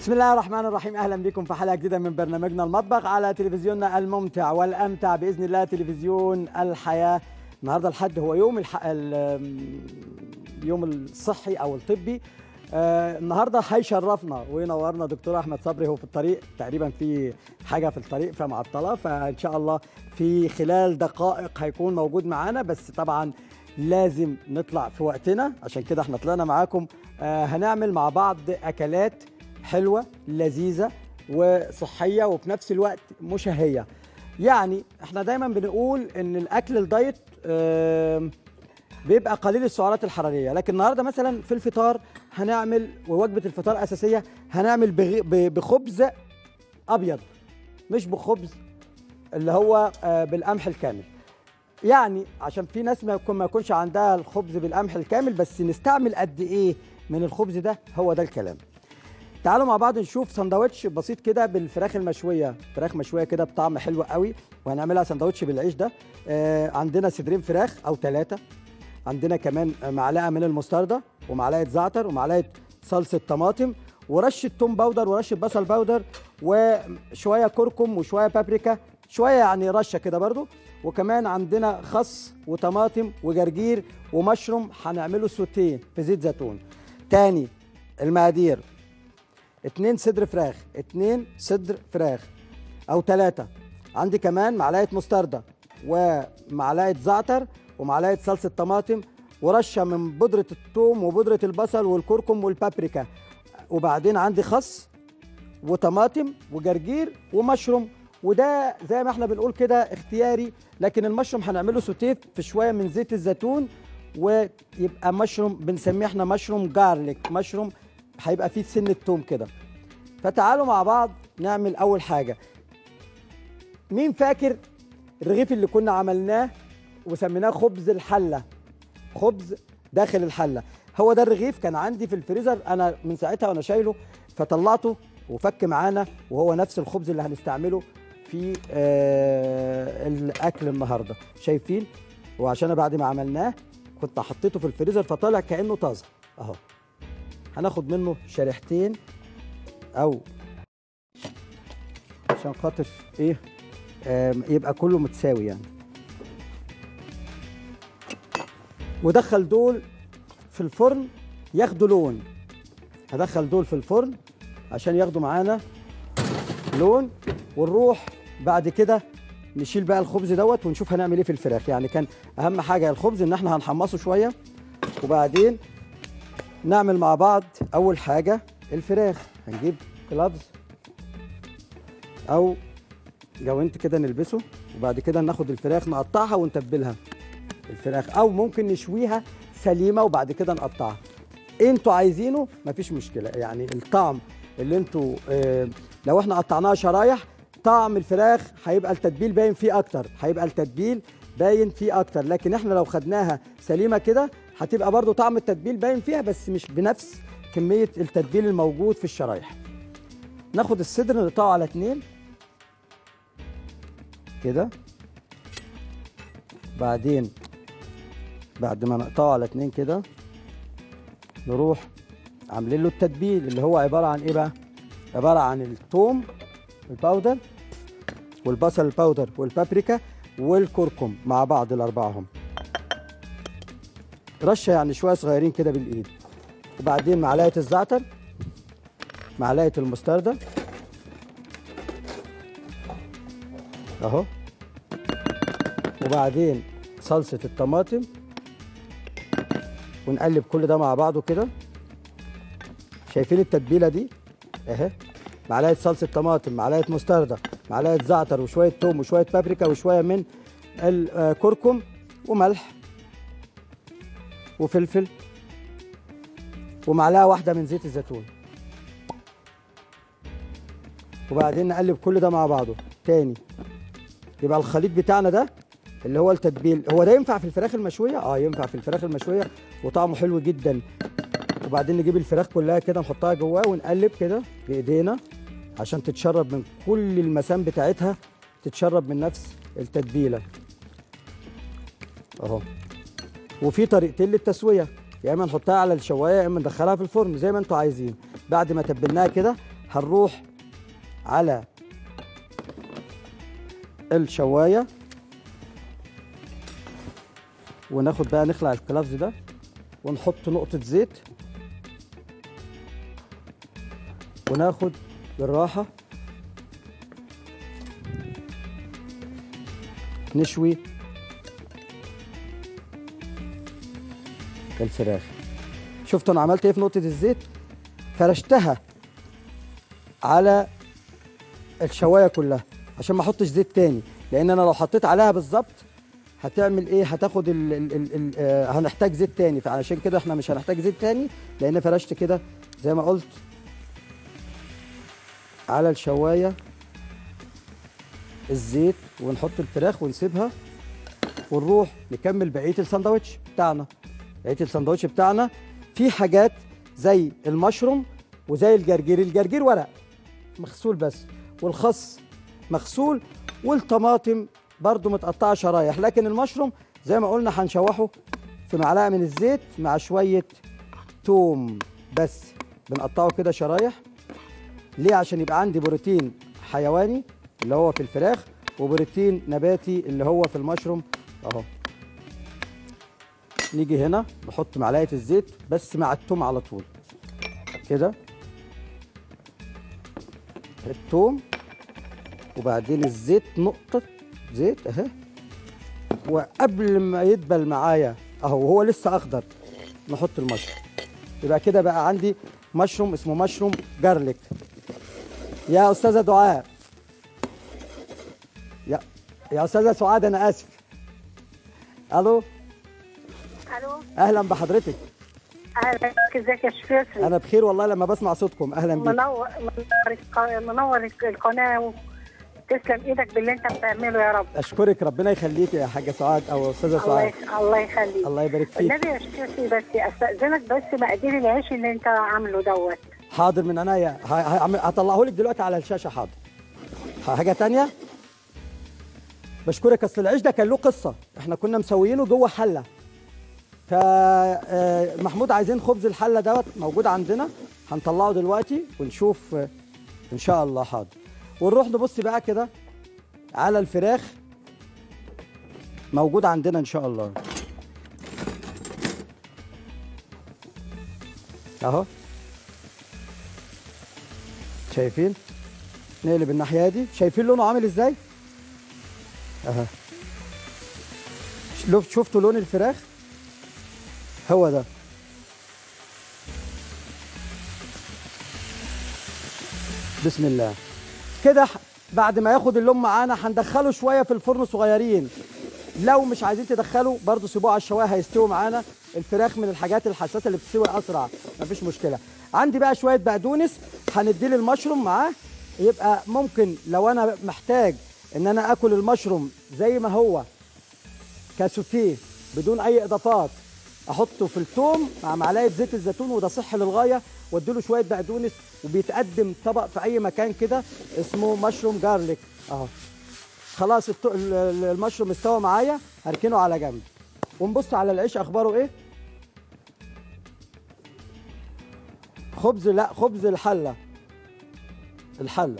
بسم الله الرحمن الرحيم اهلا بكم في حلقه جديده من برنامجنا المطبخ على تلفزيوننا الممتع والامتع باذن الله تلفزيون الحياه النهارده الحد هو يوم الح... ال- اليوم الصحي او الطبي آه النهارده هيشرفنا وينورنا دكتور احمد صبري هو في الطريق تقريبا في حاجه في الطريق فمعطله فان شاء الله في خلال دقائق هيكون موجود معانا بس طبعا لازم نطلع في وقتنا عشان كده احنا طلعنا معاكم آه هنعمل مع بعض اكلات حلوه لذيذه وصحيه وفي نفس الوقت مشهيه يعني احنا دايما بنقول ان الاكل الدايت آم، بيبقى قليل السعرات الحراريه لكن النهارده مثلا في الفطار هنعمل ووجبه الفطار اساسيه هنعمل بغ- ب- بخبز ابيض مش بخبز اللي هو آه، بالقمح الكامل يعني عشان في ناس ما يكون ما يكونش عندها الخبز بالقمح الكامل بس نستعمل قد ايه من الخبز ده هو ده الكلام تعالوا مع بعض نشوف سندوتش بسيط كده بالفراخ المشويه فراخ مشويه كده بطعم حلو قوي وهنعملها سندوتش بالعيش ده آه عندنا صدرين فراخ او ثلاثه عندنا كمان معلقه من المستردة ومعلقه زعتر ومعلقه صلصه طماطم ورشه توم باودر ورشه بصل باودر وشويه كركم وشويه بابريكا شويه يعني رشه كده برضو وكمان عندنا خس وطماطم وجرجير ومشروم هنعمله سوتيه في زيت زيتون تاني المقادير اتنين صدر فراخ اتنين صدر فراخ او ثلاثة عندي كمان معلقة مستردة ومعلقة زعتر ومعلقة صلصة طماطم ورشة من بودرة الثوم وبودرة البصل والكركم والبابريكا وبعدين عندي خس وطماطم وجرجير ومشروم وده زي ما احنا بنقول كده اختياري لكن المشروم هنعمله سوتيه في شويه من زيت الزيتون ويبقى مشروم بنسميه احنا مشروم جارليك مشروم هيبقى فيه سن التوم كده فتعالوا مع بعض نعمل اول حاجه مين فاكر الرغيف اللي كنا عملناه وسميناه خبز الحله خبز داخل الحله هو ده الرغيف كان عندي في الفريزر انا من ساعتها وانا شايله فطلعته وفك معانا وهو نفس الخبز اللي هنستعمله في آه الاكل النهارده شايفين وعشان بعد ما عملناه كنت حطيته في الفريزر فطالع كانه طازه اهو هناخد منه شريحتين او عشان خاطر ايه آم، يبقى كله متساوي يعني ودخل دول في الفرن ياخدوا لون هدخل دول في الفرن عشان ياخدوا معانا لون ونروح بعد كده نشيل بقى الخبز دوت ونشوف هنعمل ايه في الفراخ يعني كان اهم حاجه الخبز ان احنا هنحمصه شويه وبعدين نعمل مع بعض اول حاجه الفراخ هنجيب جلافز او جوانت كده نلبسه وبعد كده ناخد الفراخ نقطعها ونتبلها الفراخ او ممكن نشويها سليمه وبعد كده نقطعها انتوا عايزينه مفيش مشكله يعني الطعم اللي انتوا اه لو احنا قطعناها شرايح طعم الفراخ هيبقى التتبيل باين فيه اكتر هيبقى التتبيل باين فيه اكتر لكن احنا لو خدناها سليمه كده هتبقى برضو طعم التتبيل باين فيها بس مش بنفس كميه التتبيل الموجود في الشرايح ناخد الصدر نقطعه على اتنين كده بعدين بعد ما نقطعه على اتنين كده نروح عاملين له التتبيل اللي هو عباره عن ايه بقى عباره عن الثوم الباودر والبصل الباودر والبابريكا والكركم مع بعض الاربعهم رشه يعني شويه صغيرين كده بالايد وبعدين معلقه الزعتر معلقه المستردة اهو وبعدين صلصه الطماطم ونقلب كل ده مع بعضه كده شايفين التتبيله دي اهي معلقه صلصه طماطم معلقه مستردة معلقه زعتر وشويه توم وشويه بابريكا وشويه من الكركم وملح وفلفل ومعلقه واحده من زيت الزيتون وبعدين نقلب كل ده مع بعضه تاني يبقى الخليط بتاعنا ده اللي هو التتبيل هو ده ينفع في الفراخ المشويه اه ينفع في الفراخ المشويه وطعمه حلو جدا وبعدين نجيب الفراخ كلها كده نحطها جواه ونقلب كده بايدينا عشان تتشرب من كل المسام بتاعتها تتشرب من نفس التتبيله اهو وفي طريقتين للتسويه يا اما نحطها على الشوايه يا اما ندخلها في الفرن زي ما انتوا عايزين بعد ما تبلناها كده هنروح على الشوايه وناخد بقى نخلع الكلافز ده ونحط نقطه زيت وناخد بالراحه نشوي الفراخ شفتوا انا عملت ايه في نقطه الزيت فرشتها على الشوايه كلها عشان ما احطش زيت تاني لان انا لو حطيت عليها بالظبط هتعمل ايه هتاخد ال ال ال ال آه هنحتاج زيت تاني فعشان كده احنا مش هنحتاج زيت تاني لان فرشت كده زي ما قلت على الشوايه الزيت ونحط الفراخ ونسيبها ونروح نكمل بقيه الساندوتش بتاعنا بقيه الساندوتش بتاعنا في حاجات زي المشروم وزي الجرجير الجرجير ورق مغسول بس والخس مغسول والطماطم برضو متقطعه شرايح لكن المشروم زي ما قلنا هنشوحه في معلقه من الزيت مع شويه توم بس بنقطعه كده شرايح ليه عشان يبقى عندي بروتين حيواني اللي هو في الفراخ وبروتين نباتي اللي هو في المشروم اهو نيجي هنا نحط معلقه الزيت بس مع التوم على طول كده التوم وبعدين الزيت نقطه زيت اهي وقبل ما يدبل معايا اهو وهو لسه اخضر نحط المشروم يبقى كده بقى عندي مشروم اسمه مشروم جارليك يا استاذه دعاء يا يا استاذه سعاد انا اسف الو الو اهلا بحضرتك اهلا بك ازيك يا شيخ يسري انا بخير والله لما بسمع صوتكم اهلا بيك منور منور الق- منور القناه تسلم ايدك باللي انت بتعمله يا رب اشكرك ربنا يخليك يا حاجه سعاد او استاذه الله سعاد يخ- الله يخليك الله يبارك فيك النبي يا شيخ يسري بس استاذنك بس مقادير العيش اللي انت عامله دوت حاضر من عينيا ه- ه- هطلعه لك دلوقتي على الشاشه حاضر ح- حاجه تانية بشكرك اصل العيش ده كان له قصه احنا كنا مسويينه جوه حله ف آه، محمود عايزين خبز الحله دوت موجود عندنا هنطلعه دلوقتي ونشوف آه، ان شاء الله حاضر ونروح نبص بقى كده على الفراخ موجود عندنا ان شاء الله اهو شايفين نقلب الناحيه دي شايفين لونه عامل ازاي اها شوف شفتوا لون الفراخ هو ده بسم الله كده ح- بعد ما ياخد اللون معانا هندخله شويه في الفرن صغيرين لو مش عايزين تدخلوا برضو سيبوه على الشوايه هيستوي معانا الفراخ من الحاجات الحساسه اللي بتستوي اسرع مفيش مشكله عندي بقى شويه بقدونس هندي المشروم معاه يبقى ممكن لو انا محتاج ان انا اكل المشروم زي ما هو كسوتيه بدون اي اضافات احطه في الثوم مع معلقه زيت الزيتون وده صحي للغايه واديله شويه بقدونس وبيتقدم طبق في اي مكان كده اسمه مشروم جارليك اهو خلاص الت- ال- ال- المشروم استوى معايا هركنه على جنب ونبص على العيش اخباره ايه خبز لا خبز الحله الحله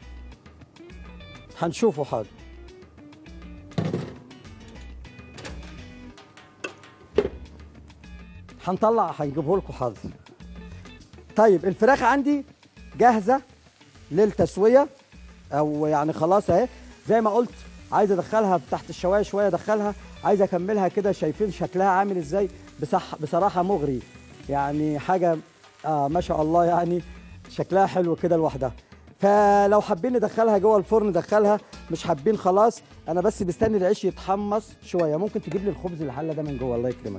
هنشوفه حاضر هنطلع هنجيبه لكم حاضر طيب الفراخ عندي جاهزه للتسويه او يعني خلاص اهي زي ما قلت عايز ادخلها تحت الشوايه شويه ادخلها عايز اكملها كده شايفين شكلها عامل ازاي بصح بصراحه مغري يعني حاجه آه ما شاء الله يعني شكلها حلو كده لوحدها فلو حابين ندخلها جوه الفرن ندخلها مش حابين خلاص انا بس مستني العيش يتحمص شويه ممكن تجيب لي الخبز الحله ده من جوه الله يكرمك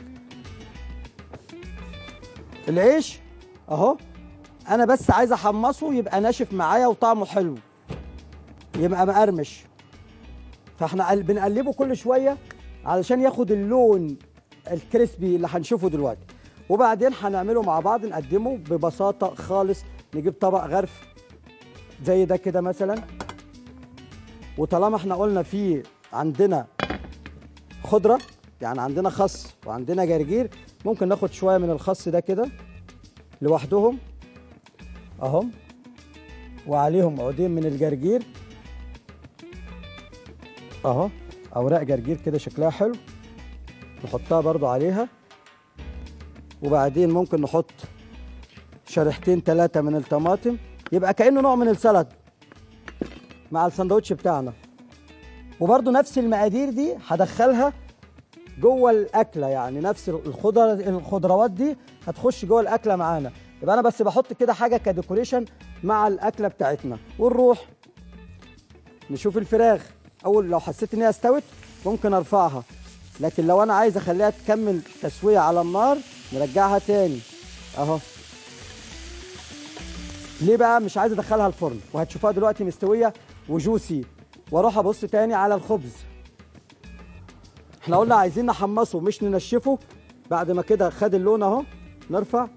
العيش اهو انا بس عايز احمصه يبقى ناشف معايا وطعمه حلو يبقى مقرمش فاحنا قل- بنقلبه كل شويه علشان ياخد اللون الكريسبي اللي هنشوفه دلوقتي وبعدين هنعمله مع بعض نقدمه ببساطه خالص نجيب طبق غرف زي ده كده مثلا وطالما احنا قلنا فيه عندنا خضره يعني عندنا خس وعندنا جرجير ممكن ناخد شويه من الخس ده كده لوحدهم اهم وعليهم عودين من الجرجير اهو اوراق جرجير كده شكلها حلو نحطها برضو عليها وبعدين ممكن نحط شريحتين ثلاثة من الطماطم يبقى كأنه نوع من السلطة مع السندوتش بتاعنا وبرضو نفس المقادير دي هدخلها جوه الاكله يعني نفس الخضر الخضروات دي هتخش جوه الاكله معانا يبقى انا بس بحط كده حاجه كديكوريشن مع الاكله بتاعتنا ونروح نشوف الفراخ اول لو حسيت ان هي استوت ممكن ارفعها لكن لو انا عايز اخليها تكمل تسويه على النار نرجعها تاني اهو ليه بقى مش عايز ادخلها الفرن وهتشوفوها دلوقتي مستويه وجوسي واروح ابص تاني على الخبز احنا قلنا عايزين نحمصه مش ننشفه بعد ما كده خد اللون اهو نرفع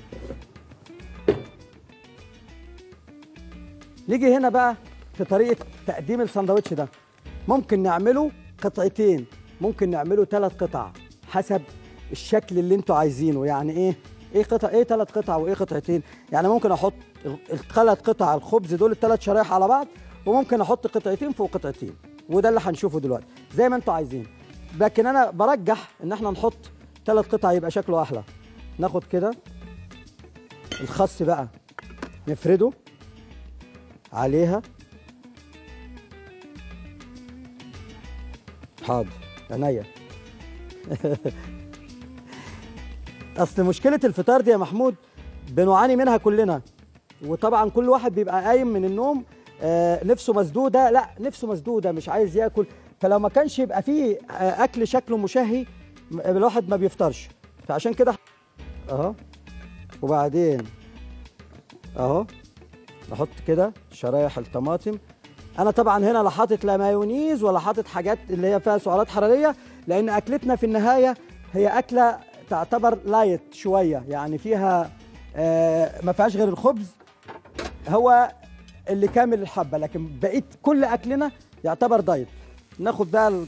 نيجي هنا بقى في طريقه تقديم الساندوتش ده ممكن نعمله قطعتين ممكن نعمله ثلاث قطع حسب الشكل اللي انتوا عايزينه يعني ايه ايه قطع ايه ثلاث قطع وايه قطعتين يعني ممكن احط الثلاث قطع الخبز دول الثلاث شرايح على بعض وممكن احط قطعتين فوق قطعتين وده اللي هنشوفه دلوقتي زي ما انتوا عايزين لكن انا برجح ان احنا نحط ثلاث قطع يبقى شكله احلى ناخد كده الخس بقى نفرده عليها حاضر عينيا اصل مشكله الفطار دي يا محمود بنعاني منها كلنا وطبعا كل واحد بيبقى قايم من النوم آه نفسه مسدوده لا نفسه مسدوده مش عايز ياكل فلو ما كانش يبقى فيه آه اكل شكله مشهي م- الواحد ما بيفطرش فعشان كده اهو وبعدين اهو نحط كده شرايح الطماطم انا طبعا هنا لا حاطط لا مايونيز ولا حاطط حاجات اللي هي فيها سعرات حراريه لان اكلتنا في النهايه هي اكله تعتبر لايت شويه يعني فيها آه ما فيهاش غير الخبز هو اللي كامل الحبه لكن بقيت كل اكلنا يعتبر دايت ناخد بقى ال...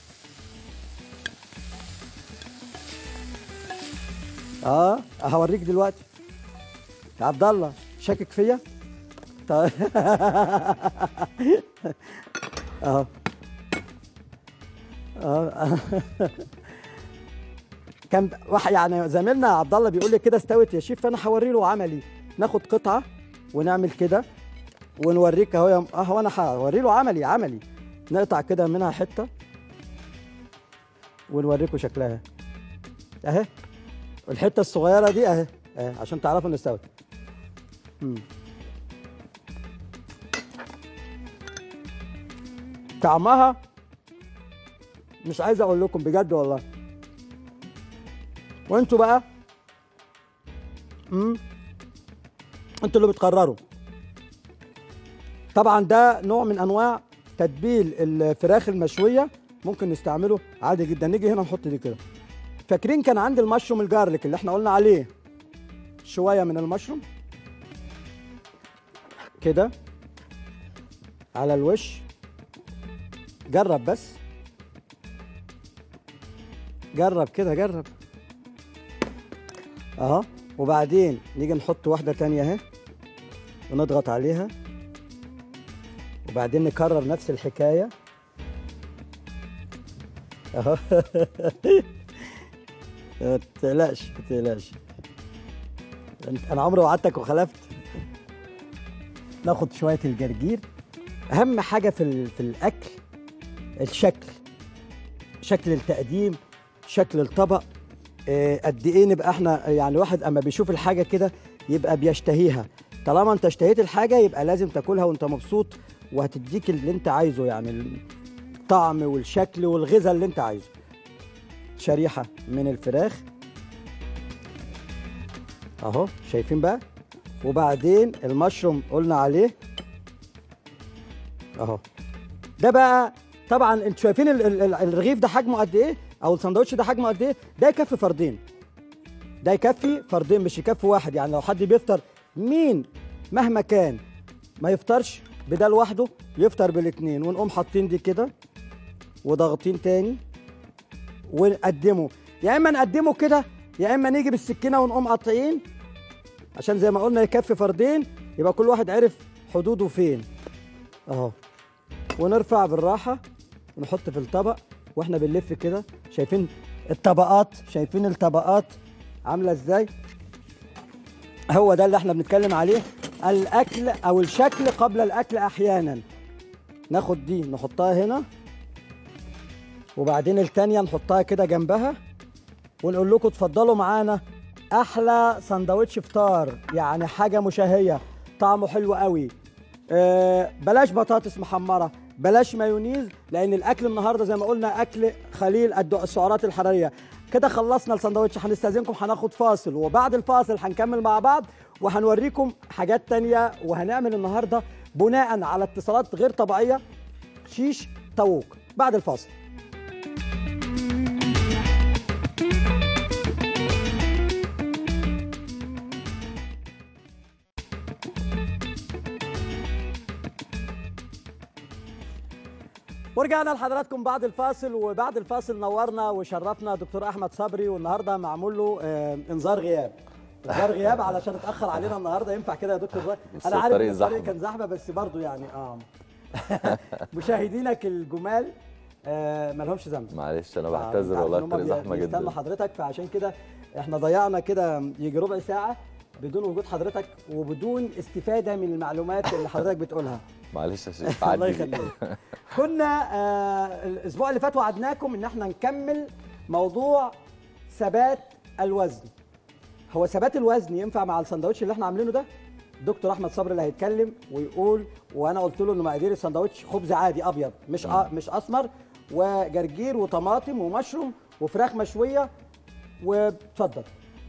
اه هوريك دلوقتي يا عبد الله شاكك فيا طيب اهو اه كان واحد يعني زميلنا عبد الله بيقول لي كده استوت يا شيف فانا هوري له عملي ناخد قطعه ونعمل كده ونوريك اهو يا- اهو انا هوري له عملي عملي نقطع كده منها حته ونوريكم شكلها اهي الحته الصغيره دي اهي اهي عشان تعرفوا ان استوت مم. طعمها مش عايز اقول لكم بجد والله وانتوا بقى امم انتوا اللي بتقرروا طبعا ده نوع من انواع تتبيل الفراخ المشويه ممكن نستعمله عادي جدا نيجي هنا نحط دي كده فاكرين كان عندي المشروم الجارليك اللي احنا قلنا عليه شويه من المشروم كده على الوش جرب بس جرب كده جرب اهو وبعدين نيجي نحط واحده تانية اهي ونضغط عليها وبعدين نكرر نفس الحكايه اهو ما تقلقش ما تقلقش أنت- انا عمري وعدتك وخلفت ناخد شويه الجرجير اهم حاجه في ال- في الاكل الشكل شكل التقديم شكل الطبق آه، قد ايه نبقى احنا يعني الواحد اما بيشوف الحاجه كده يبقى بيشتهيها طالما انت اشتهيت الحاجه يبقى لازم تاكلها وانت مبسوط وهتديك اللي انت عايزه يعني الطعم والشكل والغذاء اللي انت عايزه شريحه من الفراخ اهو شايفين بقى وبعدين المشروم قلنا عليه اهو ده بقى طبعا انتوا شايفين ال- ال- ال- الرغيف ده حجمه قد ايه او الساندوتش ده حجمه قد ايه ده يكفي فردين ده يكفي فردين مش يكفي واحد يعني لو حد بيفطر مين مهما كان ما يفطرش بده لوحده يفطر بالاثنين ونقوم حاطين دي كده وضاغطين تاني ونقدمه يا اما نقدمه كده يا اما نيجي بالسكينه ونقوم قاطعين عشان زي ما قلنا يكفي فردين يبقى كل واحد عرف حدوده فين اهو ونرفع بالراحه ونحط في الطبق واحنا بنلف كده شايفين الطبقات شايفين الطبقات عامله ازاي هو ده اللي احنا بنتكلم عليه الاكل او الشكل قبل الاكل احيانا ناخد دي نحطها هنا وبعدين التانية نحطها كده جنبها ونقول لكم اتفضلوا معانا احلى سندوتش فطار يعني حاجه مشهيه طعمه حلو قوي أه بلاش بطاطس محمره بلاش مايونيز لان الاكل النهارده زي ما قلنا اكل خليل الد- السعرات الحراريه كده خلصنا السندوتش هنستاذنكم هناخد فاصل وبعد الفاصل هنكمل مع بعض وهنوريكم حاجات تانية وهنعمل النهارده بناء على اتصالات غير طبيعيه شيش طاووق بعد الفاصل ورجعنا لحضراتكم بعد الفاصل وبعد الفاصل نورنا وشرفنا دكتور احمد صبري والنهارده معمول له آه، انذار غياب انذار غياب علشان اتاخر علينا النهارده ينفع كده يا دكتور بس انا عارف الطريق ان الطريق زحمة. كان زحمه بس برضو يعني اه مشاهدينك الجمال آه ما لهمش ذنب معلش انا آه، بعتذر عارف والله إن هم الطريق بي- زحمه بيستنوا جدا حضرتك فعشان كده احنا ضيعنا كده يجي ربع ساعه بدون وجود حضرتك وبدون استفاده من المعلومات اللي حضرتك بتقولها معلش يا شيخ الله عدي دي. يخليك كنا آه الاسبوع اللي فات وعدناكم ان احنا نكمل موضوع ثبات الوزن هو ثبات الوزن ينفع مع السندوتش اللي احنا عاملينه ده دكتور احمد صبري اللي هيتكلم ويقول وانا قلت له ان مقادير السندوتش خبز عادي ابيض مش أ... مش اسمر وجرجير وطماطم ومشروم وفراخ مشويه واتفضل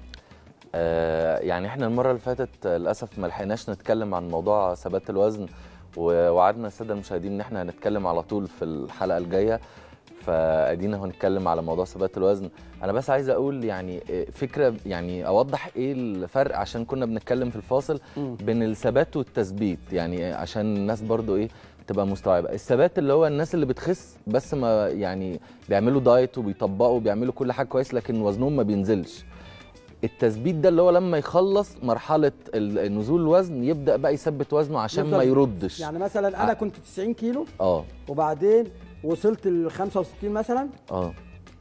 آه، يعني احنا المره اللي فاتت آه، للاسف ما لحقناش نتكلم عن موضوع ثبات الوزن ووعدنا الساده المشاهدين ان احنا هنتكلم على طول في الحلقه الجايه فادينا هنتكلم على موضوع ثبات الوزن انا بس عايز اقول يعني آه، فكره يعني اوضح ايه الفرق عشان كنا بنتكلم في الفاصل مم. بين الثبات والتثبيت يعني عشان الناس برضو ايه تبقى مستوعبه الثبات اللي هو الناس اللي بتخس بس ما يعني بيعملوا دايت وبيطبقوا وبيعملوا كل حاجه كويس لكن وزنهم ما بينزلش التثبيت ده اللي هو لما يخلص مرحله ال- نزول الوزن يبدا بقى يثبت وزنه عشان ما يفضل- يردش يعني مثلا انا ع- كنت 90 كيلو اه وبعدين وصلت ل 65 مثلا اه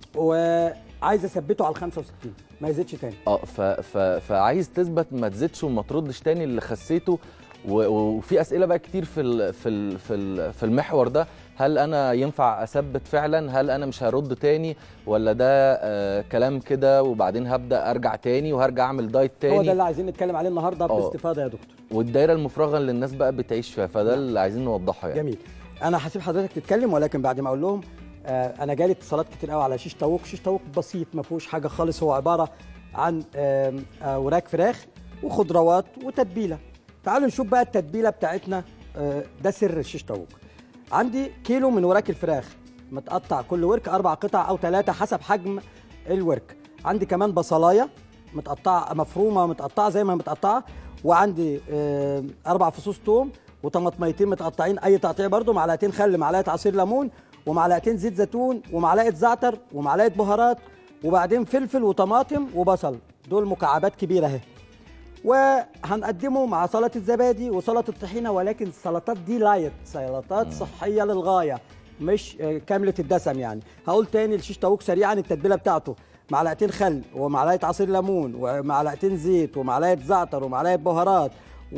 وعايز اثبته على ال 65 ما يزيدش تاني اه ف ف فعايز تثبت ما تزيدش وما تردش تاني اللي خسيته و- وفي اسئله بقى كتير في ال في ال في ال في المحور ده هل انا ينفع اثبت فعلا هل انا مش هرد تاني ولا ده آه كلام كده وبعدين هبدا ارجع تاني وهرجع اعمل دايت هو ده تاني اللي عايزين نتكلم عليه النهارده آه. باستفاضه يا دكتور والدايره المفرغه اللي الناس بقى بتعيش فيها فده اللي عايزين نوضحه يعني جميل انا هسيب حضرتك تتكلم ولكن بعد ما اقول لهم آه انا جالي اتصالات كتير قوي على شيش طاووق شيش طاووق بسيط ما فيهوش حاجه خالص هو عباره عن آم، آه وراك فراخ وخضروات وتتبيله تعالوا نشوف بقى التتبيله بتاعتنا آه ده سر الشيش طاووق عندي كيلو من وراك الفراخ متقطع كل ورك اربع قطع او ثلاثه حسب حجم الورك عندي كمان بصلايه متقطعه مفرومه متقطعه زي ما متقطعه وعندي آه، اربع فصوص توم وطماطميتين متقطعين اي تقطيع برده معلقتين خل معلقه عصير ليمون ومعلقتين زيت زيتون ومعلقه زعتر ومعلقه بهارات وبعدين فلفل وطماطم وبصل دول مكعبات كبيره اهي وهنقدمه مع سلطه الزبادي وسلطه الطحينه ولكن السلطات دي لايت سلطات صحيه للغايه مش آه، كامله الدسم يعني هقول تاني الشيش طاووق سريعا التتبيله بتاعته معلقتين خل ومعلقه عصير ليمون ومعلقتين زيت ومعلقه زعتر ومعلقه بهارات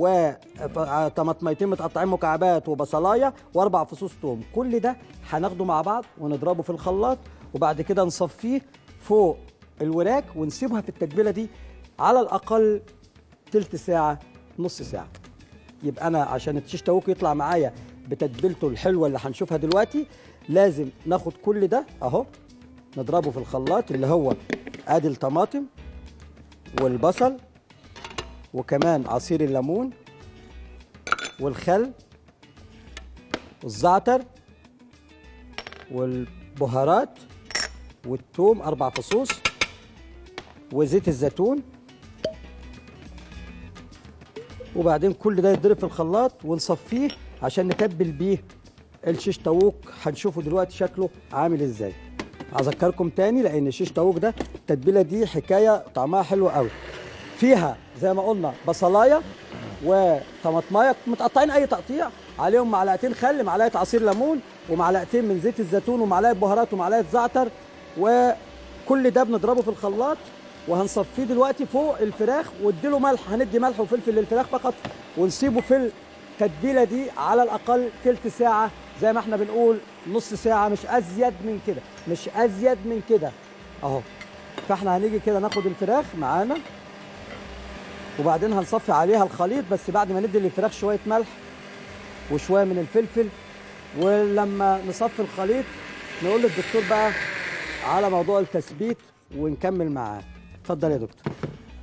وطماطميتين متقطعين مكعبات وبصلايه واربع فصوص توم كل ده هناخده مع بعض ونضربه في الخلاط وبعد كده نصفيه فوق الوراك ونسيبها في التتبيله دي على الاقل تلت ساعه نص ساعه يبقى انا عشان الشيش طاووق يطلع معايا بتتبيلته الحلوه اللي هنشوفها دلوقتي لازم ناخد كل ده اهو نضربه في الخلاط اللي هو ادي الطماطم والبصل وكمان عصير الليمون والخل والزعتر والبهارات والثوم اربع فصوص وزيت الزيتون وبعدين كل ده يتضرب في الخلاط ونصفيه عشان نتبل بيه الشيش طاووق هنشوفه دلوقتي شكله عامل ازاي اذكركم تاني لان الشيش طاووق ده التتبيله دي حكايه طعمها حلو قوي فيها زي ما قلنا بصلايه وطماطمايه متقطعين اي تقطيع عليهم معلقتين خل معلقه عصير ليمون ومعلقتين من زيت الزيتون ومعلقه بهارات ومعلقه زعتر وكل ده بنضربه في الخلاط وهنصفيه دلوقتي فوق الفراخ واديله ملح هندي ملح وفلفل للفراخ فقط ونسيبه في التتبيله دي على الاقل تلت ساعه زي ما احنا بنقول نص ساعه مش ازيد من كده مش ازيد من كده اهو فاحنا هنيجي كده ناخد الفراخ معانا وبعدين هنصفي عليها الخليط بس بعد ما ندي للفراخ شويه ملح وشويه من الفلفل ولما نصفي الخليط نقول للدكتور بقى على موضوع التثبيت ونكمل معاه اتفضل يا دكتور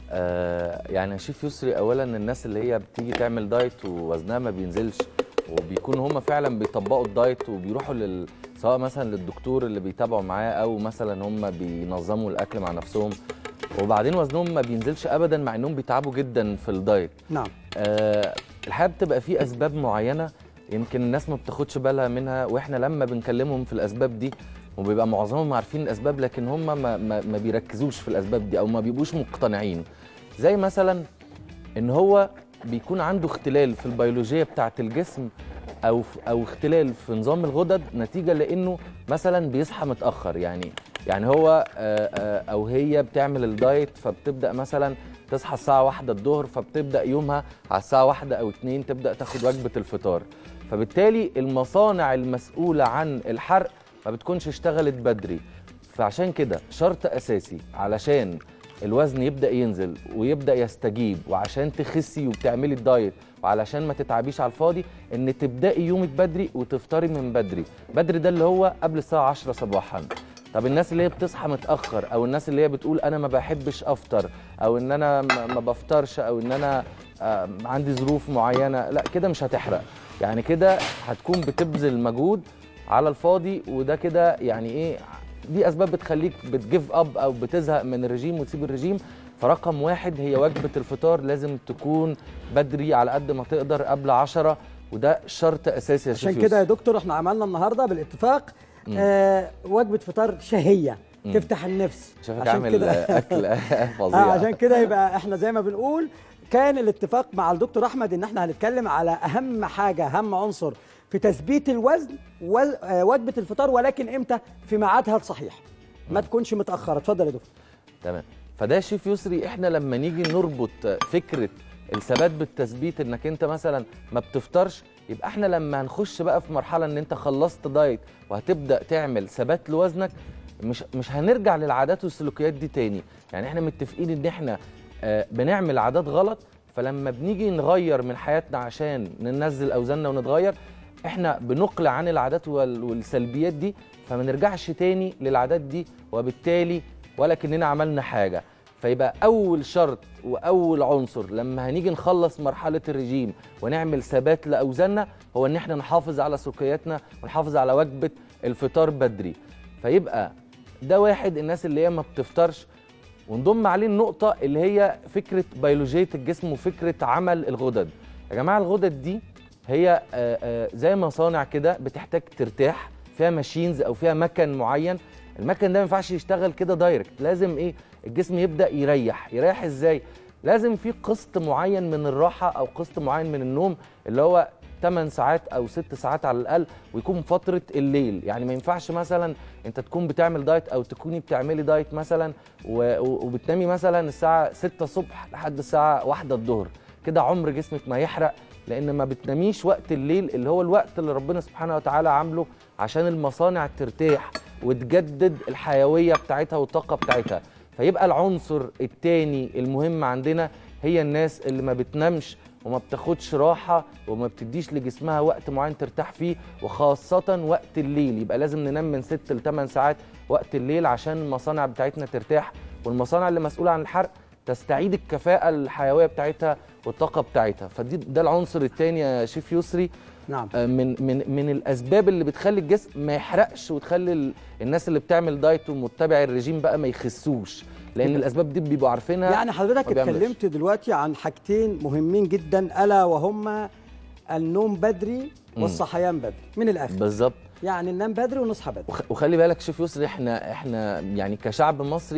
آه يعني يا شيف يسري اولا الناس اللي هي بتيجي تعمل دايت ووزنها ما بينزلش وبيكونوا هم فعلا بيطبقوا الدايت وبيروحوا لل سواء مثلا للدكتور اللي بيتابعوا معاه او مثلا هم بينظموا الاكل مع نفسهم وبعدين وزنهم ما بينزلش ابدا مع انهم بيتعبوا جدا في الدايت نعم آه الحقيقه بتبقى في اسباب معينه يمكن الناس ما بتاخدش بالها منها واحنا لما بنكلمهم في الاسباب دي وبيبقى معظمهم عارفين الاسباب لكن هم ما, ما, ما بيركزوش في الاسباب دي او ما بيبقوش مقتنعين زي مثلا ان هو بيكون عنده اختلال في البيولوجيه بتاعه الجسم او او اختلال في نظام الغدد نتيجه لانه مثلا بيصحى متاخر يعني يعني هو آه، آه، او هي بتعمل الدايت فبتبدا مثلا تصحى الساعه واحدة الظهر فبتبدا يومها على الساعه واحدة او اتنين تبدا تاخد وجبه الفطار فبالتالي المصانع المسؤوله عن الحرق ما بتكونش اشتغلت بدري فعشان كده شرط اساسي علشان الوزن يبدا ينزل ويبدا يستجيب وعشان تخسي وبتعملي الدايت وعلشان ما تتعبيش على الفاضي ان تبداي يومك بدري وتفطري من بدري بدري ده اللي هو قبل الساعه 10 صباحا طب الناس اللي هي بتصحى متاخر او الناس اللي هي بتقول انا ما بحبش افطر او ان انا ما ما بفطرش او ان انا آه، عندي ظروف معينه لا كده مش هتحرق يعني كده هتكون بتبذل مجهود على الفاضي وده كده يعني ايه دي اسباب بتخليك بتجيف اب او بتزهق من الرجيم وتسيب الرجيم فرقم واحد هي وجبه الفطار لازم تكون بدري على قد ما تقدر قبل عشرة وده شرط اساسي يا عشان شيف كده يا يوسف. دكتور احنا عملنا النهارده بالاتفاق مم. آه وجبه فطار شهيه مم. تفتح النفس شايفك عشان عامل كده- اكل آه فظيع عشان كده يبقى احنا زي ما بنقول كان الاتفاق مع الدكتور احمد ان احنا هنتكلم على اهم حاجه اهم عنصر في تثبيت الوزن و- آه، وجبه الفطار ولكن امتى في ميعادها الصحيح ما تكونش متاخره اتفضل يا دكتور تمام فده يا شيف يسري احنا لما نيجي نربط فكره الثبات بالتثبيت انك انت مثلا ما بتفطرش يبقى احنا لما هنخش بقى في مرحله ان انت خلصت دايت وهتبدا تعمل ثبات لوزنك مش مش هنرجع للعادات والسلوكيات دي تاني يعني احنا متفقين ان احنا آه، بنعمل عادات غلط فلما بنيجي نغير من حياتنا عشان ننزل اوزاننا ونتغير احنا بنقلع عن العادات وال- والسلبيات دي فما نرجعش تاني للعادات دي وبالتالي ولا كأننا عملنا حاجة فيبقى أول شرط وأول عنصر لما هنيجي نخلص مرحلة الرجيم ونعمل ثبات لأوزاننا هو إن احنا نحافظ على سلوكياتنا ونحافظ على وجبة الفطار بدري فيبقى ده واحد الناس اللي هي ما بتفطرش ونضم عليه النقطة اللي هي فكرة بيولوجية الجسم وفكرة عمل الغدد يا جماعة الغدد دي هي آه، آه، زي مصانع كده بتحتاج ترتاح فيها ماشينز او فيها مكن معين المكن ده ما ينفعش يشتغل كده دايركت لازم ايه الجسم يبدا يريح يريح ازاي لازم في قسط معين من الراحه او قسط معين من النوم اللي هو 8 ساعات او 6 ساعات على الاقل ويكون فتره الليل يعني ما ينفعش مثلا انت تكون بتعمل دايت او تكوني بتعملي دايت مثلا و- و- وبتنامي مثلا الساعه 6 الصبح لحد الساعه 1 الظهر كده عمر جسمك ما يحرق لان ما بتناميش وقت الليل اللي هو الوقت اللي ربنا سبحانه وتعالى عامله عشان المصانع ترتاح وتجدد الحيويه بتاعتها والطاقه بتاعتها فيبقى العنصر التاني المهم عندنا هي الناس اللي ما بتنامش وما بتاخدش راحه وما بتديش لجسمها وقت معين ترتاح فيه وخاصه وقت الليل يبقى لازم ننام من 6 ل 8 ساعات وقت الليل عشان المصانع بتاعتنا ترتاح والمصانع اللي مسؤوله عن الحرق تستعيد الكفاءه الحيويه بتاعتها والطاقه بتاعتها فدي ده العنصر الثاني يا شيف يسري نعم آه، من من من الاسباب اللي بتخلي الجسم ما يحرقش وتخلي ال- الناس اللي بتعمل دايت ومتبع الرجيم بقى ما يخسوش لان الاسباب دي بيبقوا عارفينها يعني حضرتك ما بيعملش. اتكلمت دلوقتي عن حاجتين مهمين جدا الا وهما النوم بدري مم. والصحيان بدري من الاخر بالظبط يعني ننام بدري ونصحى بدري وخ- وخلي بالك شيف يسري احنا احنا يعني كشعب مصري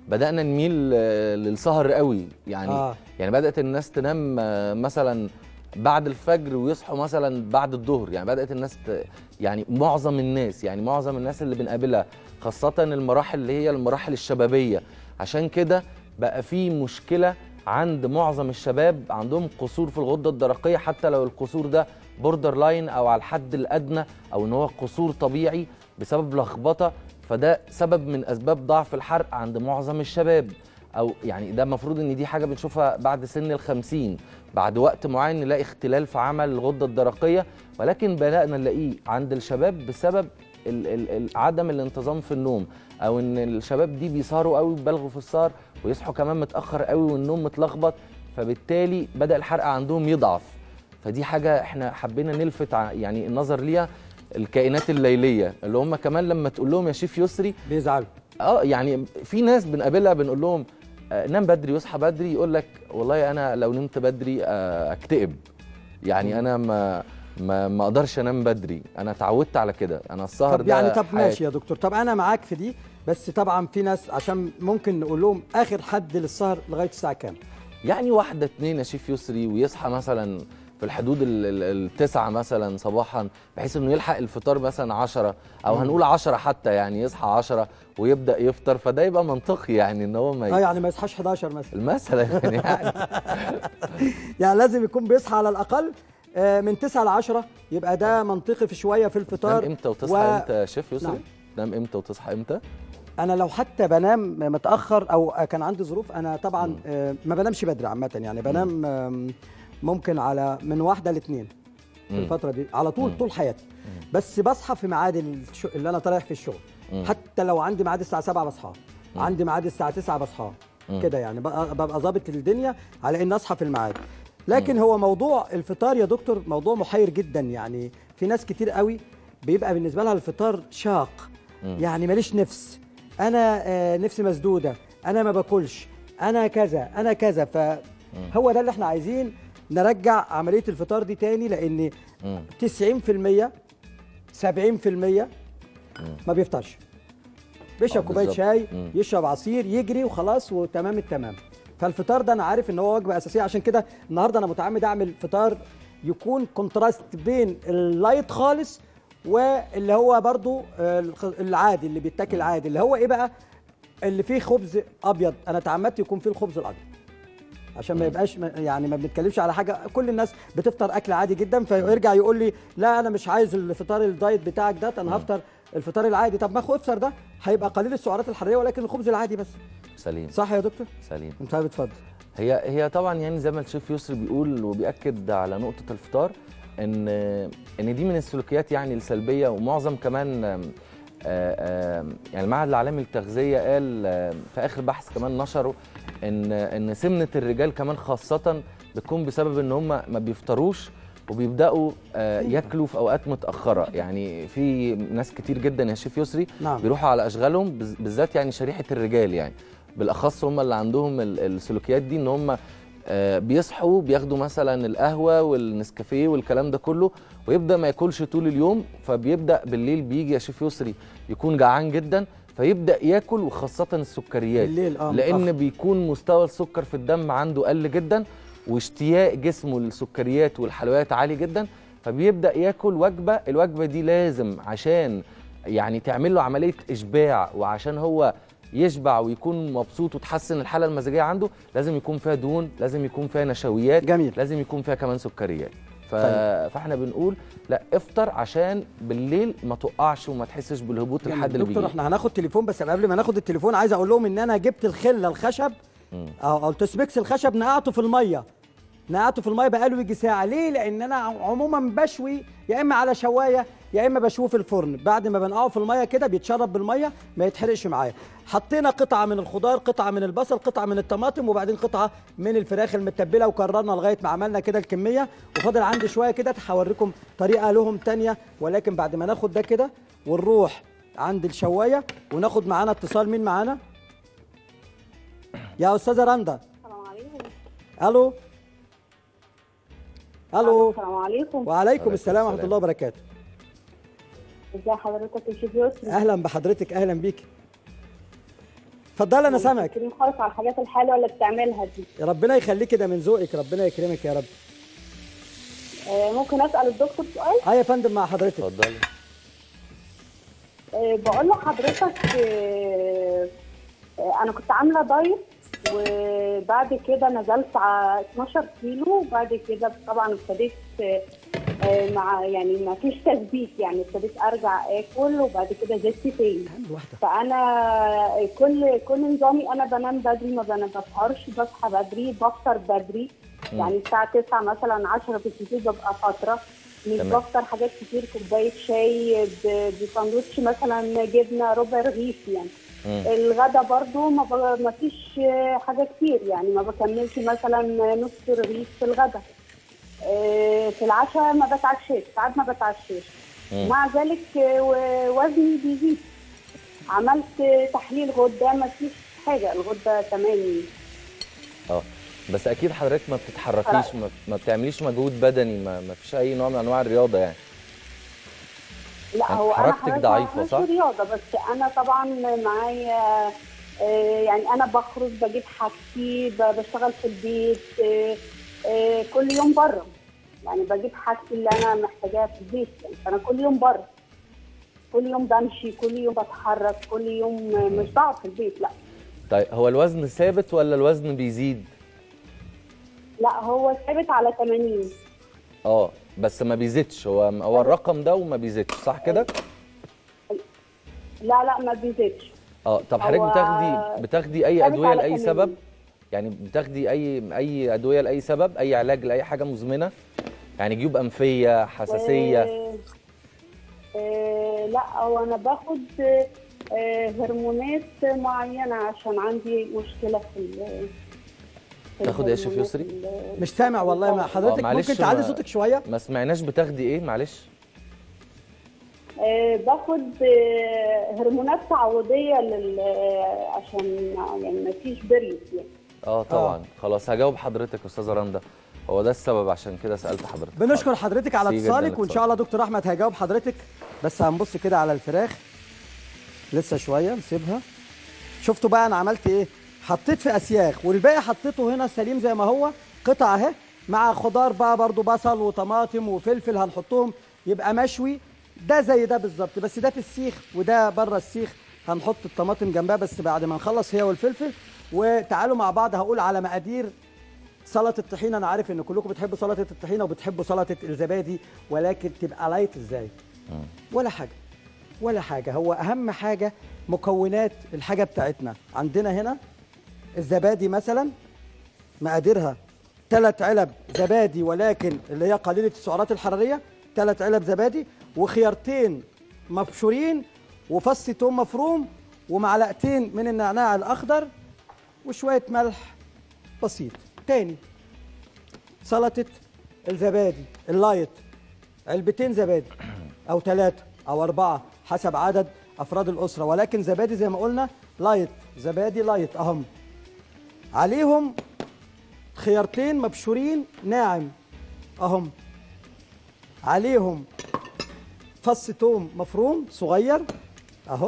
بدانا نميل آه، للسهر قوي يعني آه. يعني بدات الناس تنام آه، مثلا بعد الفجر ويصحوا مثلا بعد الظهر يعني بدات الناس ت... يعني معظم الناس يعني معظم الناس اللي بنقابلها خاصه المراحل اللي هي المراحل الشبابيه عشان كده بقى في مشكله عند معظم الشباب عندهم قصور في الغده الدرقيه حتى لو القصور ده بوردر لاين او على الحد الادنى او ان هو قصور طبيعي بسبب لخبطه فده سبب من اسباب ضعف الحرق عند معظم الشباب او يعني ده المفروض ان دي حاجه بنشوفها بعد سن الخمسين بعد وقت معين نلاقي اختلال في عمل الغده الدرقيه ولكن بدانا نلاقيه عند الشباب بسبب ال ال ال عدم الانتظام في النوم او ان الشباب دي بيسهروا قوي وبيبالغوا في السهر ويصحوا كمان متاخر قوي والنوم متلخبط فبالتالي بدا الحرق عندهم يضعف فدي حاجه احنا حبينا نلفت ع- يعني النظر ليها الكائنات الليليه اللي هم كمان لما تقول لهم يا شيف يسري بيزعلوا اه يعني في ناس بنقابلها بنقول لهم آه، نام بدري واصحى بدري يقول لك والله انا لو نمت بدري آه، اكتئب يعني انا ما ما ما اقدرش انام بدري انا اتعودت على كده انا السهر طب ده يعني طب حياتي. ماشي يا دكتور طب انا معاك في دي بس طبعا في ناس عشان ممكن نقول لهم اخر حد للسهر لغايه الساعه كام يعني واحدة اتنين يا شيف يسري ويصحى مثلا في الحدود ال- ال- التسعة مثلا صباحا بحيث انه يلحق الفطار مثلا عشرة او هنقول عشرة حتى يعني يصحى عشرة ويبدأ يفطر فده يبقى منطقي يعني ان هو ما اه ي... يعني ما يصحاش 11 مثلا مثلا يعني, يعني يعني لازم يكون بيصحى على الاقل آه، من 9 ل 10 يبقى ده منطقي في شويه في تنام الفطار امتى وتصحى و- امتى يا شيف يسري؟ نعم. تنام امتى وتصحى امتى؟ انا لو حتى بنام متاخر او كان عندي ظروف انا طبعا آه، ما بنامش بدري عامه يعني بنام آم، ممكن على من واحده لاثنين في مم. الفتره دي على طول مم. طول حياتي بس بصحى في ميعاد الش- اللي انا طالع في الشغل مم. حتى لو عندي ميعاد الساعه 7 بصحى عندي ميعاد الساعه 9 بصحى مم. كده يعني ببقى ببقى ظابط الدنيا على ان اصحى في الميعاد لكن هو موضوع الفطار يا دكتور موضوع محير جدا يعني في ناس كتير قوي بيبقى بالنسبه لها الفطار شاق مم. يعني ماليش نفس انا آه، نفسي مسدوده انا ما باكلش انا كذا انا كذا فهو ده اللي احنا عايزين نرجع عمليه الفطار دي تاني لان مم. 90% 70% ما بيفطرش بيشرب آه، كوبايه بالظبط. شاي مم. يشرب عصير يجري وخلاص وتمام التمام فالفطار ده انا عارف ان هو وجبه اساسيه عشان كده النهارده انا متعمد اعمل فطار يكون كونتراست بين اللايت خالص واللي هو برضو آه، الخ- العادي اللي بيتاكل عادي اللي هو ايه بقى اللي فيه خبز ابيض انا تعمدت يكون فيه الخبز الابيض عشان ما يبقاش ما- يعني ما بنتكلمش على حاجه كل الناس بتفطر اكل عادي جدا فيرجع يقول لي لا انا مش عايز الفطار الدايت بتاعك ده انا هفطر الفطار العادي طب ما اخو افطر ده هيبقى قليل السعرات الحراريه ولكن الخبز العادي بس سليم صح يا دكتور سليم انت بتفضل هي هي طبعا يعني زي ما الشيف يسري بيقول وبيأكد على نقطة الفطار ان ان دي من السلوكيات يعني السلبية ومعظم كمان آم، آه، آم، يعني المعهد العالمي للتغذية قال آم، في آخر بحث كمان نشره ان ان سمنة الرجال كمان خاصة بتكون بسبب ان هم ما بيفطروش وبيبداوا آه، ياكلوا في اوقات متاخره يعني في ناس كتير جدا يا شيف يسري نعم. بيروحوا على اشغالهم بز- بالذات يعني شريحه الرجال يعني بالاخص هم اللي عندهم ال- السلوكيات دي ان هم آه، بيصحوا بياخدوا مثلا القهوه والنسكافيه والكلام ده كله ويبدا ما ياكلش طول اليوم فبيبدا بالليل بيجي يا شيف يسري يكون جعان جدا فيبدا ياكل وخاصه السكريات بالليل اه لان متأخر. بيكون مستوى السكر في الدم عنده قل جدا واشتياق جسمه للسكريات والحلويات عالي جدا فبيبدا ياكل وجبه الوجبه دي لازم عشان يعني تعمل له عمليه اشباع وعشان هو يشبع ويكون مبسوط وتحسن الحاله المزاجيه عنده لازم يكون فيها دهون لازم يكون فيها نشويات جميل لازم يكون فيها كمان سكريات ف... طيب. فاحنا بنقول لا افطر عشان بالليل ما تقعش وما تحسش بالهبوط جميل. الحاد اللي دكتور بيجي احنا هناخد تليفون بس قبل ما ناخد التليفون عايز اقول لهم ان انا جبت الخله الخشب مم. او التسبيكس الخشب نقعته في الميه نقعته في الميه بقاله يجي ساعه ليه لان انا عموما بشوي يا اما على شوايه يا اما بشويه في الفرن بعد ما بنقعه في الميه كده بيتشرب بالميه ما يتحرقش معايا حطينا قطعه من الخضار قطعه من البصل قطعه من الطماطم وبعدين قطعه من الفراخ المتبله وكررنا لغايه ما عملنا كده الكميه وفاضل عندي شويه كده هوريكم طريقه لهم تانية ولكن بعد ما ناخد ده كده ونروح عند الشوايه وناخد معانا اتصال مين معانا يا استاذه رندا السلام عليكم الو الو السلام عليكم وعليكم السلام ورحمه السلام. الله وبركاته ازي حضرتك يا شيف يسري اهلا بحضرتك اهلا بيك اتفضلي انا سامعك كريم خالص على الحاجات الحلوه اللي بتعملها دي ربنا يخليك كده من ذوقك ربنا يكرمك يا رب آه، ممكن اسال الدكتور سؤال اه يا فندم مع حضرتك اتفضلي آه، بقول لحضرتك آه، آه، انا كنت عامله دايت وبعد كده نزلت على 12 كيلو وبعد كده طبعا ابتديت آه، آه، مع يعني ما فيش تثبيت يعني ابتديت ارجع اكل وبعد كده زدت تاني أهم واحده فانا كل كل نظامي انا بنام بدري ما بنام بسهرش بصحى بدري بفطر بدري مم. يعني الساعه 9 مثلا 10 بالكثير ببقى فتره مش تمام. بفطر حاجات كتير كوبايه شاي ب- بساندوتش مثلا جبنه ربع رغيف يعني مم. الغدا برضو ما, ب... ما فيش حاجه كتير يعني ما بكملش مثلا نص رغيف في الغدا آه، في العشاء ما بتعشاش ساعات ما بتعشاش مم. مع ذلك آه، و- وزني بيزيد عملت تحليل غده ما فيش حاجه الغده تمام اه بس اكيد حضرتك ما بتتحركيش ما, ما بتعمليش مجهود بدني ما, ما فيش اي نوع من انواع الرياضه يعني لا يعني هو انا حركتك حضرتك ضعيفة، مش صح؟ رياضه بس انا طبعا معايا آه، يعني انا بخرج بجيب حاجتي ب- بشتغل في البيت آه، آه، كل يوم بره يعني بجيب حاجتي اللي انا محتاجاها في البيت يعني فانا كل يوم بره كل يوم بمشي كل يوم بتحرك كل يوم آه، مش بقعد في البيت لا طيب هو الوزن ثابت ولا الوزن بيزيد لا هو ثابت على 80 اه بس ما بيزيدش هو هو الرقم ده وما بيزيدش صح كده لا لا ما بيزيدش اه طب حضرتك هو بتاخدي بتاخدي اي ثابت ادويه على لاي 80. سبب يعني بتاخدي اي اي ادويه لاي سبب اي علاج لاي حاجه مزمنه يعني جيوب انفيه حساسيه آه، آه، لا هو انا باخد آه، هرمونات معينه عشان عندي مشكله في ال- في تاخد ايه يا شيف الهرمونات يسري؟ ال- مش سامع والله ما حضرتك معلش ممكن تعلي ما- صوتك شويه ما سمعناش بتاخدي ايه معلش آه، باخد آه، هرمونات تعويضيه لل آه، عشان يعني ما فيش بريد يعني اه طبعا خلاص هجاوب حضرتك يا استاذه رندا هو ده السبب عشان كده سالت حضرتك بنشكر حضرتك على ميرسي جداً اتصالك وان شاء الله دكتور احمد هيجاوب حضرتك بس هنبص كده على الفراخ لسه شويه نسيبها شفتوا بقى انا عملت ايه حطيت في اسياخ والباقي حطيته هنا سليم زي ما هو قطع اهي مع خضار بقى برضو بصل وطماطم وفلفل هنحطهم يبقى مشوي ده زي ده بالظبط بس ده في السيخ وده بره السيخ هنحط الطماطم جنبها بس بعد ما نخلص هي والفلفل وتعالوا مع بعض هقول على مقادير سلطه الطحينه انا عارف ان كلكم بتحبوا سلطه الطحينه وبتحبوا سلطه الزبادي ولكن تبقى لايت ازاي ولا حاجه ولا حاجه هو اهم حاجه مكونات الحاجه بتاعتنا عندنا هنا الزبادي مثلا مقاديرها ثلاث علب زبادي ولكن اللي هي قليله السعرات الحراريه ثلاث علب زبادي وخيارتين مبشورين وفص توم مفروم ومعلقتين من النعناع الاخضر وشويه ملح بسيط تاني سلطه الزبادي اللايت علبتين زبادي او ثلاثه او اربعه حسب عدد افراد الاسره ولكن زبادي زي ما قلنا لايت زبادي لايت اهم عليهم خيارتين مبشورين ناعم اهم عليهم فص توم مفروم صغير اهو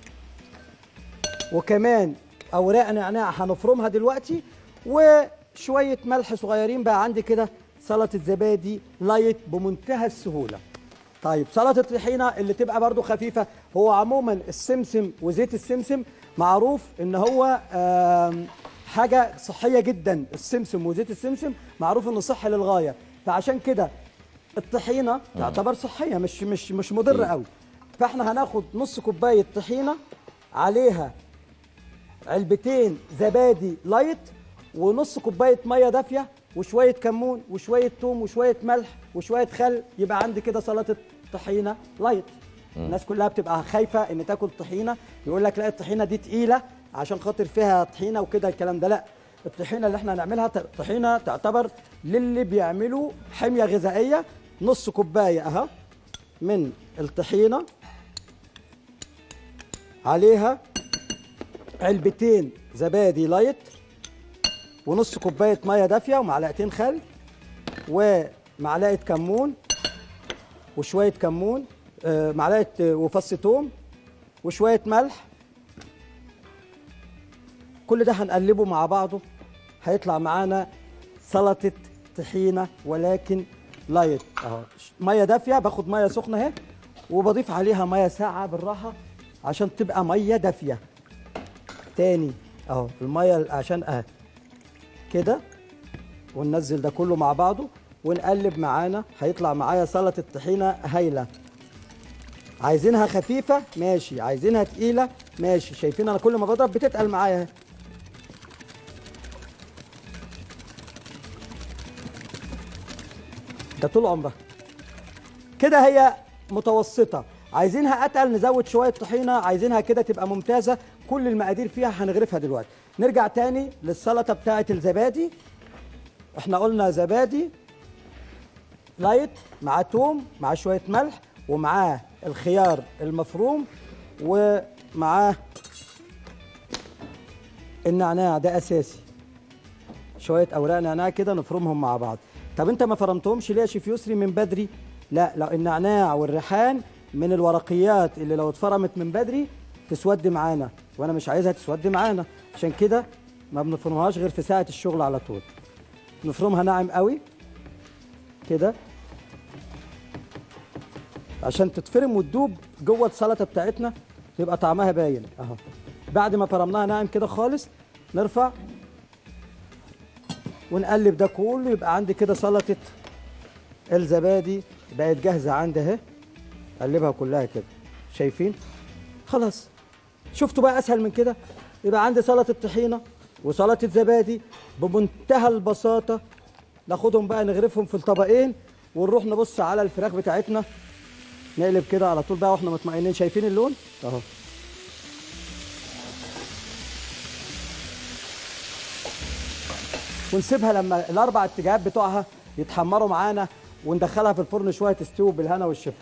وكمان اوراق نعناع هنفرمها دلوقتي وشويه ملح صغيرين بقى عندي كده سلطه زبادي لايت بمنتهى السهوله طيب سلطه الطحينه اللي تبقى برضو خفيفه هو عموما السمسم وزيت السمسم معروف ان هو آم، حاجه صحيه جدا السمسم وزيت السمسم معروف انه صحي للغايه فعشان كده الطحينه تعتبر صحيه مش مش مش مضره أكيد. قوي فاحنا هناخد نص كوبايه طحينه عليها علبتين زبادي لايت ونص كوبايه ميه دافيه وشويه كمون وشويه توم وشويه ملح وشويه خل يبقى عندي كده سلطه طحينه لايت الناس كلها بتبقى خايفه ان تاكل طحينه يقول لك لا الطحينه دي تقيله عشان خاطر فيها طحينه وكده الكلام ده لا الطحينه اللي احنا هنعملها ت- طحينه تعتبر للي بيعملوا حميه غذائيه نص كوبايه اهو من الطحينه عليها علبتين زبادي لايت ونص كوبايه ميه دافيه ومعلقتين خل ومعلقه كمون وشويه كمون آه، معلقه آه، وفص توم وشويه ملح كل ده هنقلبه مع بعضه هيطلع معانا سلطه طحينه ولكن لايت اهو ميه دافيه باخد ميه سخنه اهي وبضيف عليها ميه ساقعه بالراحه عشان تبقى ميه دافيه تاني اهو الميه عشان اهي كده وننزل ده كله مع بعضه ونقلب معانا هيطلع معايا سلطه طحينه هايله عايزينها خفيفه ماشي عايزينها تقيله ماشي شايفين انا كل ما بضرب بتتقل معايا اهي ده طول عمرها كده هي متوسطه عايزينها اتقل نزود شويه طحينه عايزينها كده تبقى ممتازه كل المقادير فيها هنغرفها دلوقتي نرجع تاني للسلطه بتاعه الزبادي احنا قلنا زبادي لايت مع توم مع شويه ملح ومعاه الخيار المفروم ومعاه النعناع ده اساسي شويه اوراق نعناع كده نفرمهم مع بعض طب انت ما فرمتهمش ليه يا شيف يسري من بدري لا لو النعناع والريحان من الورقيات اللي لو اتفرمت من بدري تسود معانا وانا مش عايزها تسود معانا عشان كده ما بنفرمهاش غير في ساعه الشغل على طول نفرمها ناعم قوي كده عشان تتفرم وتدوب جوه السلطه بتاعتنا يبقى طعمها باين اهو بعد ما فرمناها ناعم كده خالص نرفع ونقلب ده كله يبقى عندي كده سلطه الزبادي بقت جاهزه عندي اهي اقلبها كلها كده شايفين خلاص شفتوا بقى اسهل من كده يبقى عندي سلطه طحينه وسلطه زبادي بمنتهى البساطه ناخدهم بقى نغرفهم في الطبقين ونروح نبص على الفراخ بتاعتنا نقلب كده على طول بقى واحنا مطمئنين شايفين اللون اهو ونسيبها لما الاربع اتجاهات بتوعها يتحمروا معانا وندخلها في الفرن شويه تستوي بالهنا والشفا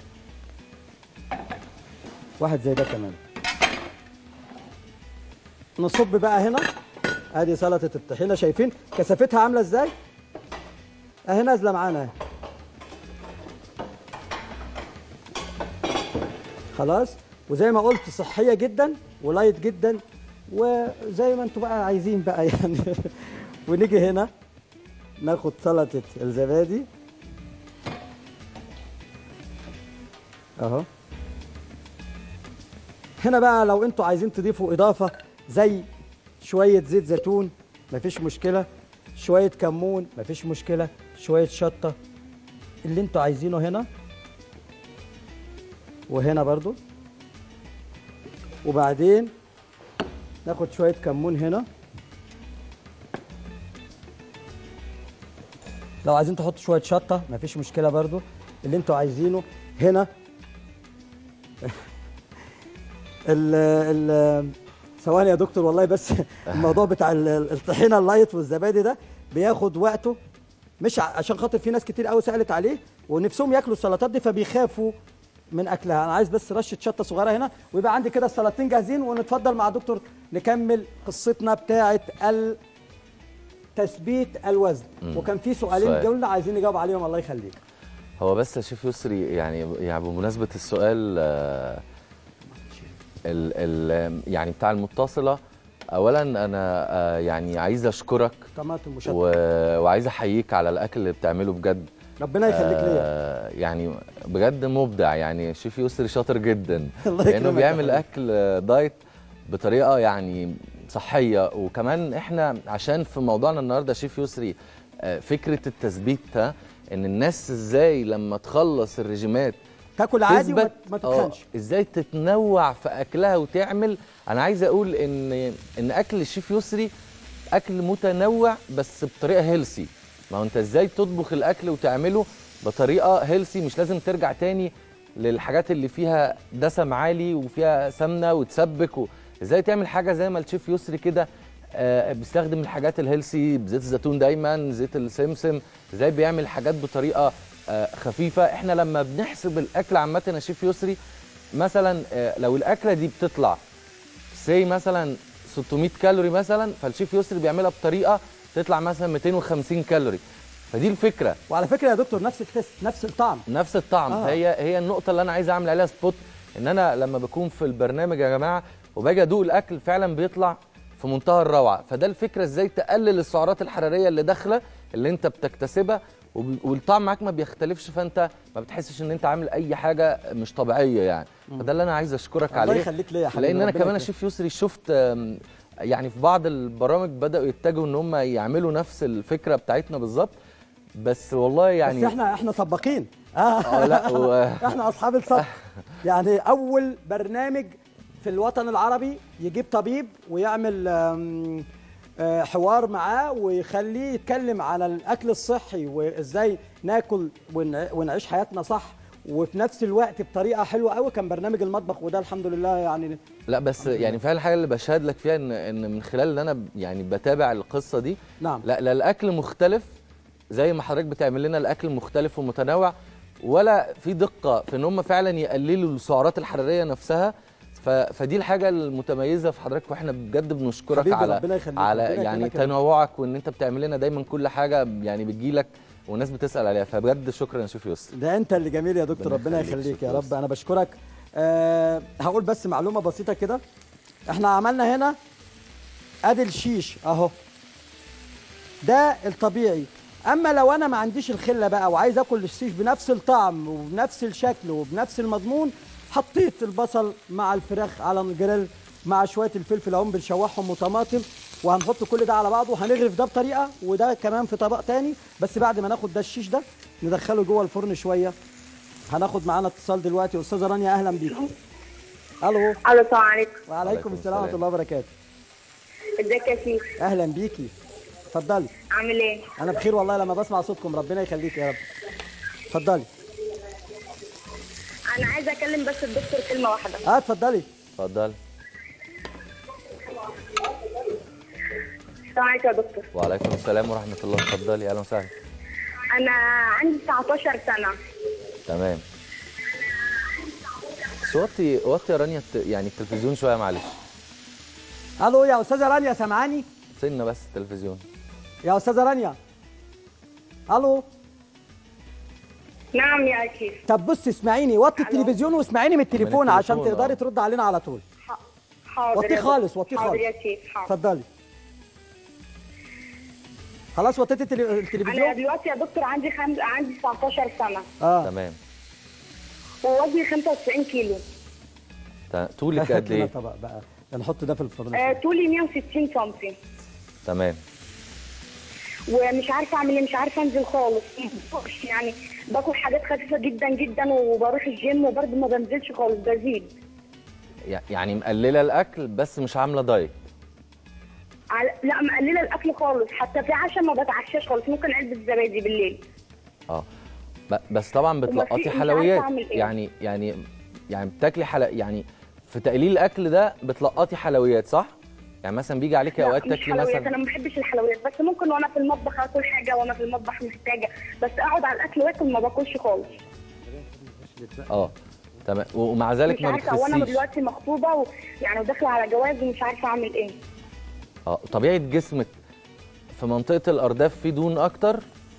واحد زي ده كمان نصب بقى هنا ادي سلطه الطحينه شايفين كثافتها عامله ازاي اهي نازله معانا اهي خلاص وزي ما قلت صحيه جدا ولايت جدا وزي ما انتوا بقى عايزين بقى يعني ونيجي هنا ناخد سلطه الزبادي اهو هنا بقى لو انتوا عايزين تضيفوا اضافه زي شويه زيت زيتون مفيش مشكله شويه كمون مفيش مشكله شويه شطه اللي انتوا عايزينه هنا وهنا برضو وبعدين ناخد شويه كمون هنا لو عايزين تحطوا شويه شطه مفيش مشكله برضو اللي انتوا عايزينه هنا ال ال ثواني يا دكتور والله بس الموضوع بتاع ال- ال- الطحينه اللايت والزبادي ده بياخد وقته مش ع- عشان خاطر في ناس كتير قوي سالت عليه ونفسهم ياكلوا السلطات دي فبيخافوا من اكلها انا عايز بس رشه شطه صغيره هنا ويبقى عندي كده السلطتين جاهزين ونتفضل مع دكتور نكمل قصتنا بتاعه ال تثبيت الوزن وكان في سؤالين سؤال. جولنا عايزين نجاوب عليهم الله يخليك هو بس يا شيف يسري يعني يعني بمناسبه السؤال آه، ال ال يعني بتاع المتصله اولا انا آه، يعني عايز اشكرك طماطم وشطه و- وعايز احييك على الاكل اللي بتعمله بجد ربنا يخليك ليا آه، يعني بجد مبدع يعني شيف يسري شاطر جدا الله لانه يكرمك بيعمل يا اكل آه، دايت بطريقه يعني صحيه وكمان احنا عشان في موضوعنا النهارده شيف يسري آه، فكره التثبيت ده ان الناس ازاي لما تخلص الرجيمات تاكل عادي وما تثبت ما آه، تتخنش ازاي تتنوع في اكلها وتعمل انا عايز اقول ان ان اكل الشيف يسري اكل متنوع بس بطريقه هيلسي ما هو انت ازاي تطبخ الاكل وتعمله بطريقه هيلسي مش لازم ترجع تاني للحاجات اللي فيها دسم عالي وفيها سمنه وتسبك و... ازاي تعمل حاجه زي ما الشيف يسري كده آه بيستخدم الحاجات الهيلسي بزيت الزيتون دايما زيت السمسم ازاي بيعمل حاجات بطريقه آه خفيفه احنا لما بنحسب الاكل عامه يا شيف يسري مثلا آه لو الاكله دي بتطلع سي مثلا 600 كالوري مثلا فالشيف يسري بيعملها بطريقه تطلع مثلا 250 كالوري فدي الفكره وعلى فكره يا دكتور نفس التست نفس الطعم نفس الطعم آه. آه. هي هي النقطه اللي انا عايز اعمل عليها سبوت ان انا لما بكون في البرنامج يا جماعه وباجي ادوق الاكل فعلا بيطلع في منتهى الروعه فده الفكره ازاي تقلل السعرات الحراريه اللي داخله اللي انت بتكتسبها وب- والطعم معاك ما بيختلفش فانت ما بتحسش ان انت عامل اي حاجه مش طبيعيه يعني فده اللي انا عايز اشكرك الله عليه يخليك ليا يا حبيبي لان انا ربنا كمان يا يكرمك. شيف يسري شفت آم، يعني في بعض البرامج بداوا يتجهوا ان هم يعملوا نفس الفكره بتاعتنا بالظبط بس والله يعني بس احنا احنا سباقين اه اه لا و... احنا اصحاب السبق يعني اول برنامج في الوطن العربي يجيب طبيب ويعمل آم، آه، حوار معاه ويخليه يتكلم على الاكل الصحي وازاي ناكل ونع- ونعيش حياتنا صح وفي نفس الوقت بطريقه حلوه قوي كان برنامج المطبخ وده الحمد لله يعني لا بس يعني فعلا الحاجه اللي بشهد لك فيها ان ان من خلال ان انا يعني بتابع القصه دي نعم لا لا الاكل مختلف زي ما حضرتك بتعمل لنا الاكل مختلف ومتنوع ولا في دقه في ان هم فعلا يقللوا السعرات الحراريه نفسها ف... فدي الحاجه المتميزه في حضرتك واحنا بجد بنشكرك حبيبي على ربنا يخليك، على ربنا يعني يكرمك يا رب. تنوعك وان انت بتعمل لنا دايما كل حاجه يعني بتجيلك والناس بتسال عليها فبجد شكرا يا شيف يوسف ده انت اللي جميل يا دكتور ربنا ربنا يخليك، يخليك يا شكراً. رب انا بشكرك أه هقول بس معلومه بسيطه كده احنا عملنا هنا ادي الشيش اهو ده الطبيعي اما لو انا ما عنديش الخله بقى وعايز اكل الشيش بنفس الطعم وبنفس الشكل وبنفس المضمون حطيت البصل مع الفراخ على الجريل مع شويه الفلفل اهم بنشوحهم وطماطم وهنحط كل ده على بعضه وهنغرف ده بطريقه وده كمان في طبق تاني بس بعد ما ناخد ده الشيش ده ندخله جوه الفرن شويه هناخد معانا اتصال دلوقتي استاذه رانيا اهلا بيك الو الو السلام عليكم وعليكم وعليكم السلام ورحمه السلام. الله وبركاته ازيك يا شيخ اهلا بيكي اتفضلي عامل ايه انا بخير والله لما بسمع صوتكم ربنا يخليك يا رب اتفضلي انا عايزه اكلم بس الدكتور كلمه واحده اه اتفضلي اتفضل السلام عليكم يا دكتور وعليكم السلام ورحمه الله اتفضلي اهلا وسهلا انا عندي 19 سنه تمام بس وطي وطي يا رانيا الت- يعني التلفزيون شويه معلش الو يا استاذه رانيا سامعاني سنه بس التلفزيون يا استاذه رانيا الو نعم يا شيخ طب بصي اسمعيني وطي ألو. التلفزيون واسمعيني من التليفون من عشان التليفون، تقدري آه. ترد علينا على طول ح- حاضر وطيه يا دكتور. خالص، وطيه حاضر خالص. يا شيخ حاضر اتفضلي خلاص وطيتي التلي- انا التلفزيون دلوقتي يا دكتور عندي خمس عندي 19 سنه اه تمام ووزني 95 كيلو ت- طولك قد هات لنا ايه طبق بقى نحط ده في الفرن آه طولي 160 سم تمام ومش عارفه اعمل ايه مش عارفه انزل خالص مش يعني باكل حاجات خفيفه جدا جدا وبروح الجيم وبرضه ما بنزلش خالص بزيد يع- يعني مقلله الاكل بس مش عامله دايت على... لا مقلله الاكل خالص حتى في عشاء ما بتعشاش خالص ممكن علبه زبادي بالليل اه ب- بس طبعا وما في- بتلقطي مش عارفة حلويات أعمل إيه. يعني يعني يعني بتاكلي حلق يعني في تقليل الاكل ده بتلقطي حلويات صح يعني مثلا بيجي عليكي لا اوقات مش تاكلي حلويات مثلا انا ما بحبش الحلويات بس ممكن وانا في المطبخ اكل حاجه وانا في المطبخ محتاجه بس اقعد على الاكل واكل ما باكلش خالص اه تمام ومع ذلك مش ما عارفه وانا بتخسيش دلوقتي مخطوبه ويعني وداخله على جواز ومش عارفه اعمل ايه اه طبيعه جسمك في منطقه الارداف في دهون اكتر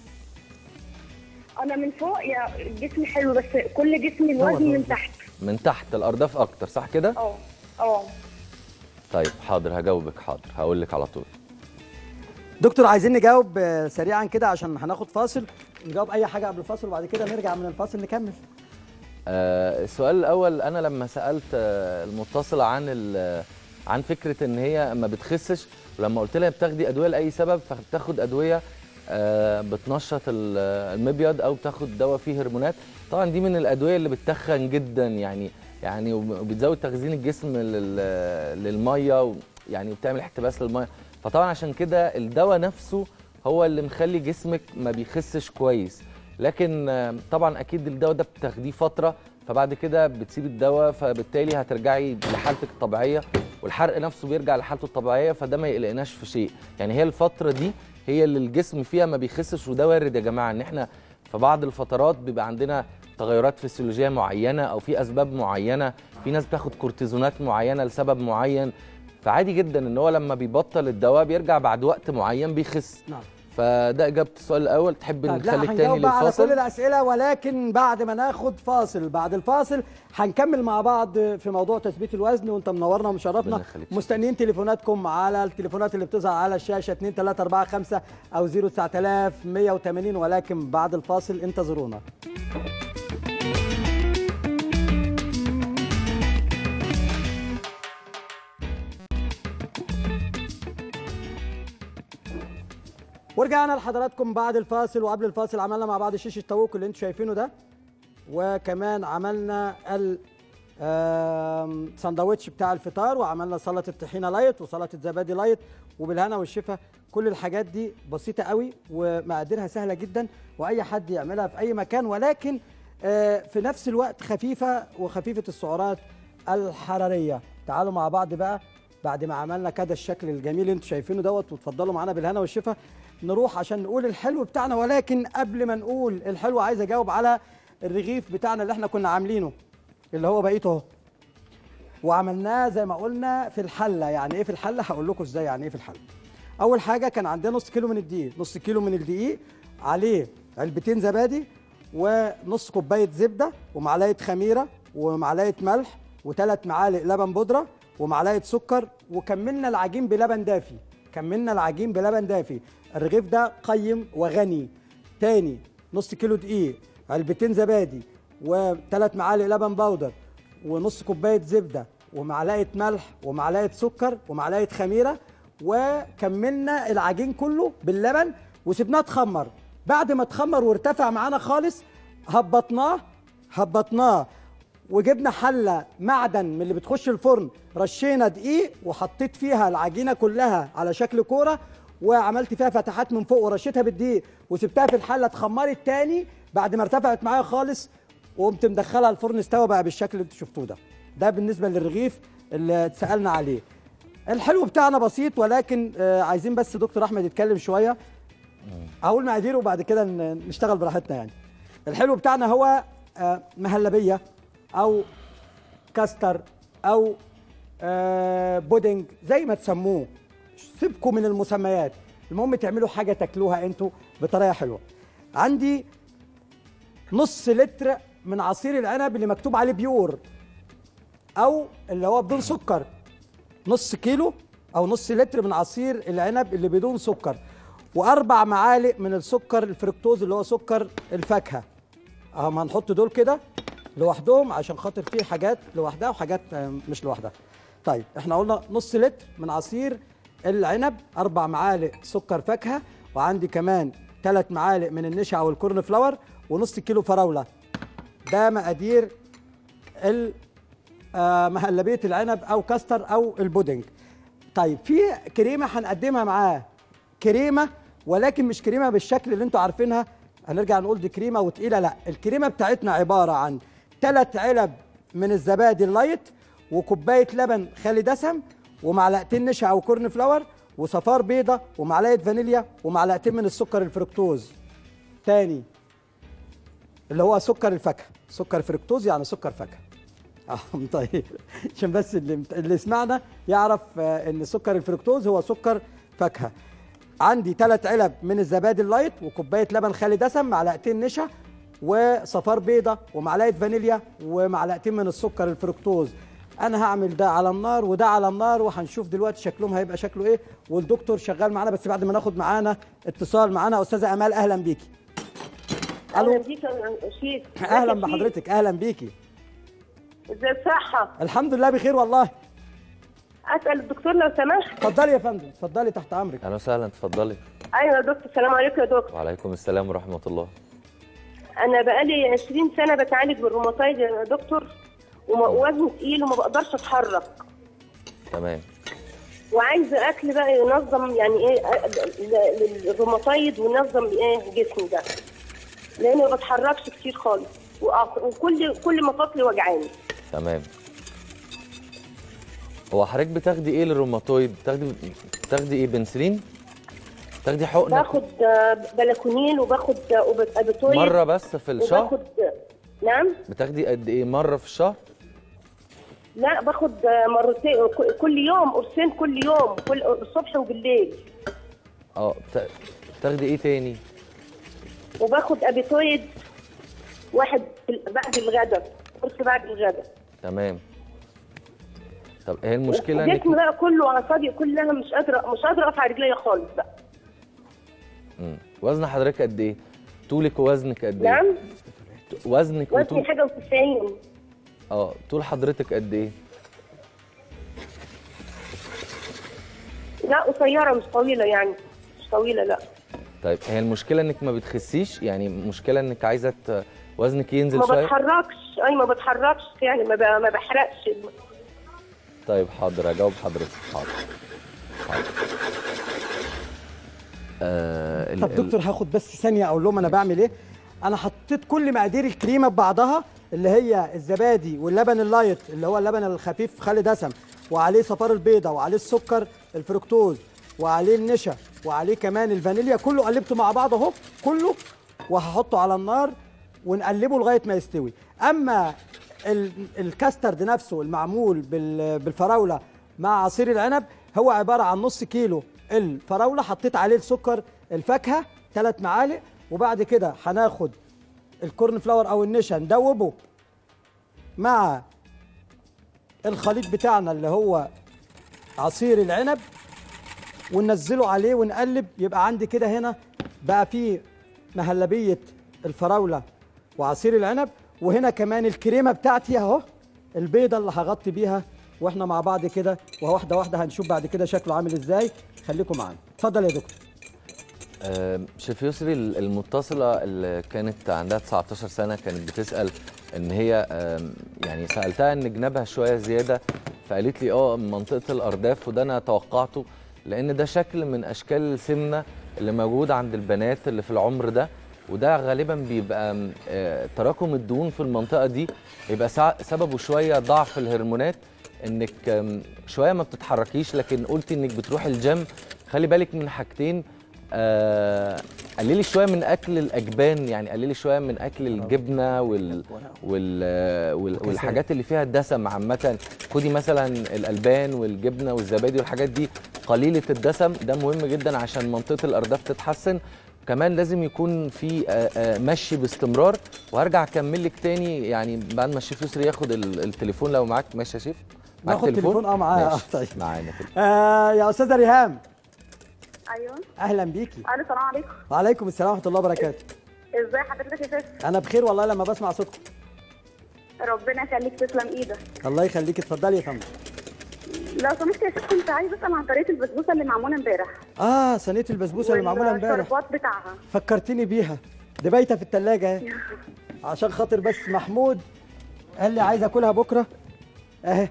انا من فوق يا جسمي حلو بس كل جسمي الوزن من تحت من تحت الارداف اكتر صح كده اه اه طيب حاضر هجاوبك حاضر هقول لك على طول دكتور عايزين نجاوب آه، سريعا كده عشان هناخد فاصل نجاوب اي حاجه قبل الفاصل وبعد كده نرجع من الفاصل نكمل آه، السؤال الاول انا لما سالت آه، المتصله عن ال- عن فكره ان هي ما بتخسش ولما قلت لها بتاخدي ادويه لاي سبب فبتاخد ادويه آه، بتنشط ال- المبيض او بتاخد دواء فيه هرمونات طبعا دي من الادويه اللي بتتخن جدا يعني يعني وب- وبتزود تخزين الجسم لل- للميه و- يعني بتعمل احتباس للميه فطبعا عشان كده الدواء نفسه هو اللي مخلي جسمك ما بيخسش كويس لكن آه، طبعا اكيد الدواء ده بتاخديه فتره فبعد كده بتسيب الدواء فبالتالي هترجعي لحالتك الطبيعيه والحرق نفسه بيرجع لحالته الطبيعيه فده ما يقلقناش في شيء يعني هي الفتره دي هي اللي الجسم فيها ما بيخسش وده وارد يا جماعه ان احنا في بعض الفترات بيبقى عندنا تغيرات فسيولوجيه معينه او في اسباب معينه في ناس بتاخد كورتيزونات معينه لسبب معين فعادي جدا ان هو لما بيبطل الدواء بيرجع بعد وقت معين بيخس نعم فده اجابه السؤال الاول تحب طيب لا نخلي التاني هنجاوب بقى على كل للفاصل الاسئله ولكن بعد ما ناخد فاصل بعد الفاصل هنكمل مع بعض في موضوع تثبيت الوزن وانت منورنا ومشرفنا ربنا يخليك. مستنيين تليفوناتكم على التليفونات اللي بتظهر على الشاشه 2 3 4 5 او 09180 ولكن بعد الفاصل انتظرونا ورجعنا لحضراتكم بعد الفاصل وقبل الفاصل عملنا مع بعض شيش الطاووق اللي انتم شايفينه ده وكمان عملنا ال آم، ساندوتش بتاع الفطار وعملنا سلطه الطحينه لايت وسلطه زبادي لايت وبالهنا والشفا كل الحاجات دي بسيطه قوي ومقاديرها سهله جدا واي حد يعملها في اي مكان ولكن آه، في نفس الوقت خفيفه وخفيفه السعرات الحراريه تعالوا مع بعض بقى بعد ما عملنا كده الشكل الجميل اللي انتم شايفينه دوت وتفضلوا معانا بالهنا والشفا نروح عشان نقول الحلو بتاعنا ولكن قبل ما نقول الحلو عايز اجاوب على الرغيف بتاعنا اللي احنا كنا عاملينه اللي هو بقيته اهو وعملناه زي ما قلنا في الحله يعني ايه في الحله هقول لكم ازاي يعني ايه في الحله اول حاجه كان عندنا نص كيلو من الدقيق نص كيلو من الدقيق عليه علبتين زبادي ونص كوبايه زبده ومعلقه خميره ومعلقه ملح وثلاث معالق لبن بودره ومعلقه سكر وكملنا العجين بلبن دافي كملنا العجين بلبن دافي الرغيف ده قيم وغني تاني نص كيلو دقيق علبتين زبادي وثلاث معالق لبن بودر ونص كوبايه زبده ومعلقه ملح ومعلقه سكر ومعلقه خميره وكملنا العجين كله باللبن وسبناه تخمر بعد ما تخمر وارتفع معانا خالص هبطناه هبطناه وجبنا حله معدن من اللي بتخش الفرن رشينا دقيق وحطيت فيها العجينه كلها على شكل كوره وعملت فيها فتحات من فوق ورشيتها بالدقيق وسبتها في الحله اتخمرت تاني بعد ما ارتفعت معايا خالص وقمت مدخلها الفرن استوى بقى بالشكل اللي انتوا شفتوه ده ده بالنسبه للرغيف اللي اتسالنا عليه الحلو بتاعنا بسيط ولكن آه عايزين بس دكتور احمد يتكلم شويه هقول مقاديره وبعد كده ن- نشتغل براحتنا يعني الحلو بتاعنا هو آه مهلبيه او كاستر او آه بودنج زي ما تسموه سيبكم من المسميات المهم تعملوا حاجه تاكلوها انتوا بطريقه حلوه عندي نص لتر من عصير العنب اللي مكتوب عليه بيور او اللي هو بدون سكر نص كيلو او نص لتر من عصير العنب اللي بدون سكر واربع معالق من السكر الفركتوز اللي هو سكر الفاكهه اهم هنحط دول كده لوحدهم عشان خاطر في حاجات لوحدها وحاجات آه، مش لوحدها طيب احنا قلنا نص لتر من عصير العنب اربع معالق سكر فاكهه وعندي كمان ثلاث معالق من النشا او الكورن فلاور ونص كيلو فراوله ده مقادير ال- آه، مهلبيه العنب او كاستر او البودنج طيب في كريمه هنقدمها معاه كريمه ولكن مش كريمه بالشكل اللي انتوا عارفينها هنرجع نقول دي كريمه وتقيله لا الكريمه بتاعتنا عباره عن ثلاث علب من الزبادي اللايت وكوبايه لبن خالي دسم ومعلقتين نشا او كورن فلاور وصفار بيضه ومعلقه فانيليا ومعلقتين من السكر الفركتوز تاني اللي هو سكر الفاكهه سكر فركتوز يعني سكر فاكهه اه طيب عشان بس اللي اللي سمعنا يعرف آه، ان سكر الفركتوز هو سكر فاكهه عندي ثلاث علب من الزبادي اللايت وكوبايه لبن خالي دسم معلقتين نشا وصفار بيضه ومعلقه فانيليا ومعلقتين من السكر الفركتوز انا هعمل ده على النار وده على النار وهنشوف دلوقتي شكلهم هيبقى شكله ايه والدكتور شغال معانا بس بعد ما ناخد معانا اتصال معانا استاذه امال اهلا بيكي اهلا الو بيك يا شيخ اهلا بحضرتك اهلا بيكي ازي الصحة الحمد لله بخير والله اسال الدكتور لو سمحت اتفضلي يا فندم اتفضلي تحت امرك اهلا وسهلا اتفضلي ايوه يا دكتور السلام عليكم يا دكتور وعليكم السلام ورحمه الله انا بقالي 20 سنة بتعالج بالروماتايد يا دكتور ووزني تقيل وما بقدرش اتحرك تمام وعايزه اكل بقى ينظم يعني ايه آه، ل- ل- للروماتايد وينظم ايه جسمي ده لاني ما بتحركش كتير خالص وأع- وكل كل مفاصلي وجعاني تمام هو حضرتك بتاخدي ايه للروماتويد بتاخدي بتاخدي ايه بنسلين بتاخدي حقنه باخد آه، بلاكونين وباخد آه، أوب- ابيتويد مره بس في الشهر وباخد نعم بتاخدي قد ايه مره في الشهر لا باخد آه، مرتين ك- كل يوم قرصين كل يوم كل الصبح وبالليل اه بتا- بتاخدي ايه تاني وباخد ابيتويد واحد في ال- بعد الغداء قرص بعد الغداء تمام طب هي المشكله انك جسمي بقى كله اعصابي كلها انا مش قادره مش قادره اقف على رجليا خالص بقى مم. وزن حضرتك قد ايه طولك ووزنك قد ايه نعم وزنك وزني وطول حاجه و90 اه طول حضرتك قد ايه لا قصيره مش طويله يعني مش طويله لا طيب هي المشكله انك ما بتخسيش يعني المشكله انك عايزه ت- وزنك ينزل ما شويه بتحركش اي ما بتحركش يعني ما, ب... ما بحرقش طيب حاضر اجاوب حضرتك حاضر حاضر آه ال- طب ال- دكتور هاخد بس ثانيه اقول لهم انا بعمل ايه انا حطيت كل مقادير الكريمه ببعضها اللي هي الزبادي واللبن اللايت اللي هو اللبن الخفيف خالي دسم وعليه صفار البيضه وعليه السكر الفركتوز وعليه النشا وعليه كمان الفانيليا كله قلبته مع بعض اهو كله وهحطه على النار ونقلبه لغايه ما يستوي اما ال- الكاسترد نفسه المعمول بال- بالفراوله مع عصير العنب هو عباره عن نص كيلو الفراوله حطيت عليه السكر الفاكهه ثلاث معالق وبعد كده هناخد الكورن فلاور او النشا ندوبه مع الخليط بتاعنا اللي هو عصير العنب وننزله عليه ونقلب يبقى عندي كده هنا بقى فيه مهلبيه الفراوله وعصير العنب وهنا كمان الكريمه بتاعتي اهو البيضه اللي هغطي بيها واحنا مع بعض كده وواحده واحده هنشوف بعد كده شكله عامل ازاي خليكم معانا اتفضل يا دكتور آه، شيف يسري المتصلة اللي كانت عندها 19 سنة كانت بتسأل إن هي آم، يعني سألتها إن جنابها شوية زيادة فقالت لي اه منطقة الأرداف وده أنا توقعته لأن ده شكل من أشكال السمنة اللي موجود عند البنات اللي في العمر ده وده غالبا بيبقى م، آه، تراكم الدهون في المنطقة دي بيبقى سع- سببه شوية ضعف الهرمونات انك آم، شويه ما بتتحركيش لكن قلتي انك بتروحي الجيم خلي بالك من حاجتين آه، قللي شويه من اكل الاجبان يعني قللي شويه من اكل الجبنه وال وال وال والحاجات اللي فيها دسم عامه خدي مثلا الالبان والجبنه والزبادي والحاجات دي قليله الدسم ده مهم جدا عشان منطقه الارداف تتحسن كمان لازم يكون في آه، آه، مشي باستمرار وهرجع اكمل لك تاني يعني بعد ما الشيف يسري ياخد ال- التليفون لو معاك ماشي يا شيف معاك ناخد تليفون؟ آه، معايا. ماشي. آه، طيب. معانا تليفون آه يا استاذه ريهام ايوه اهلا بيكي الو السلام عليكم وعليكم السلام ورحمه الله وبركاته ازاي حضرتك يا فاس انا بخير والله لما بسمع صوتكم ربنا يخليك تسلم ايدك الله يخليكي اتفضلي يا فندم لو سمحت يا شيخ كنت عايزه اسال عن طريقه البسبوسه اللي معموله امبارح اه صينيه البسبوسه اللي معموله امبارح والشربات بتاعها فكرتني بيها دي بايته في الثلاجه اهي عشان خاطر بس محمود قال لي عايز اكلها بكره اهي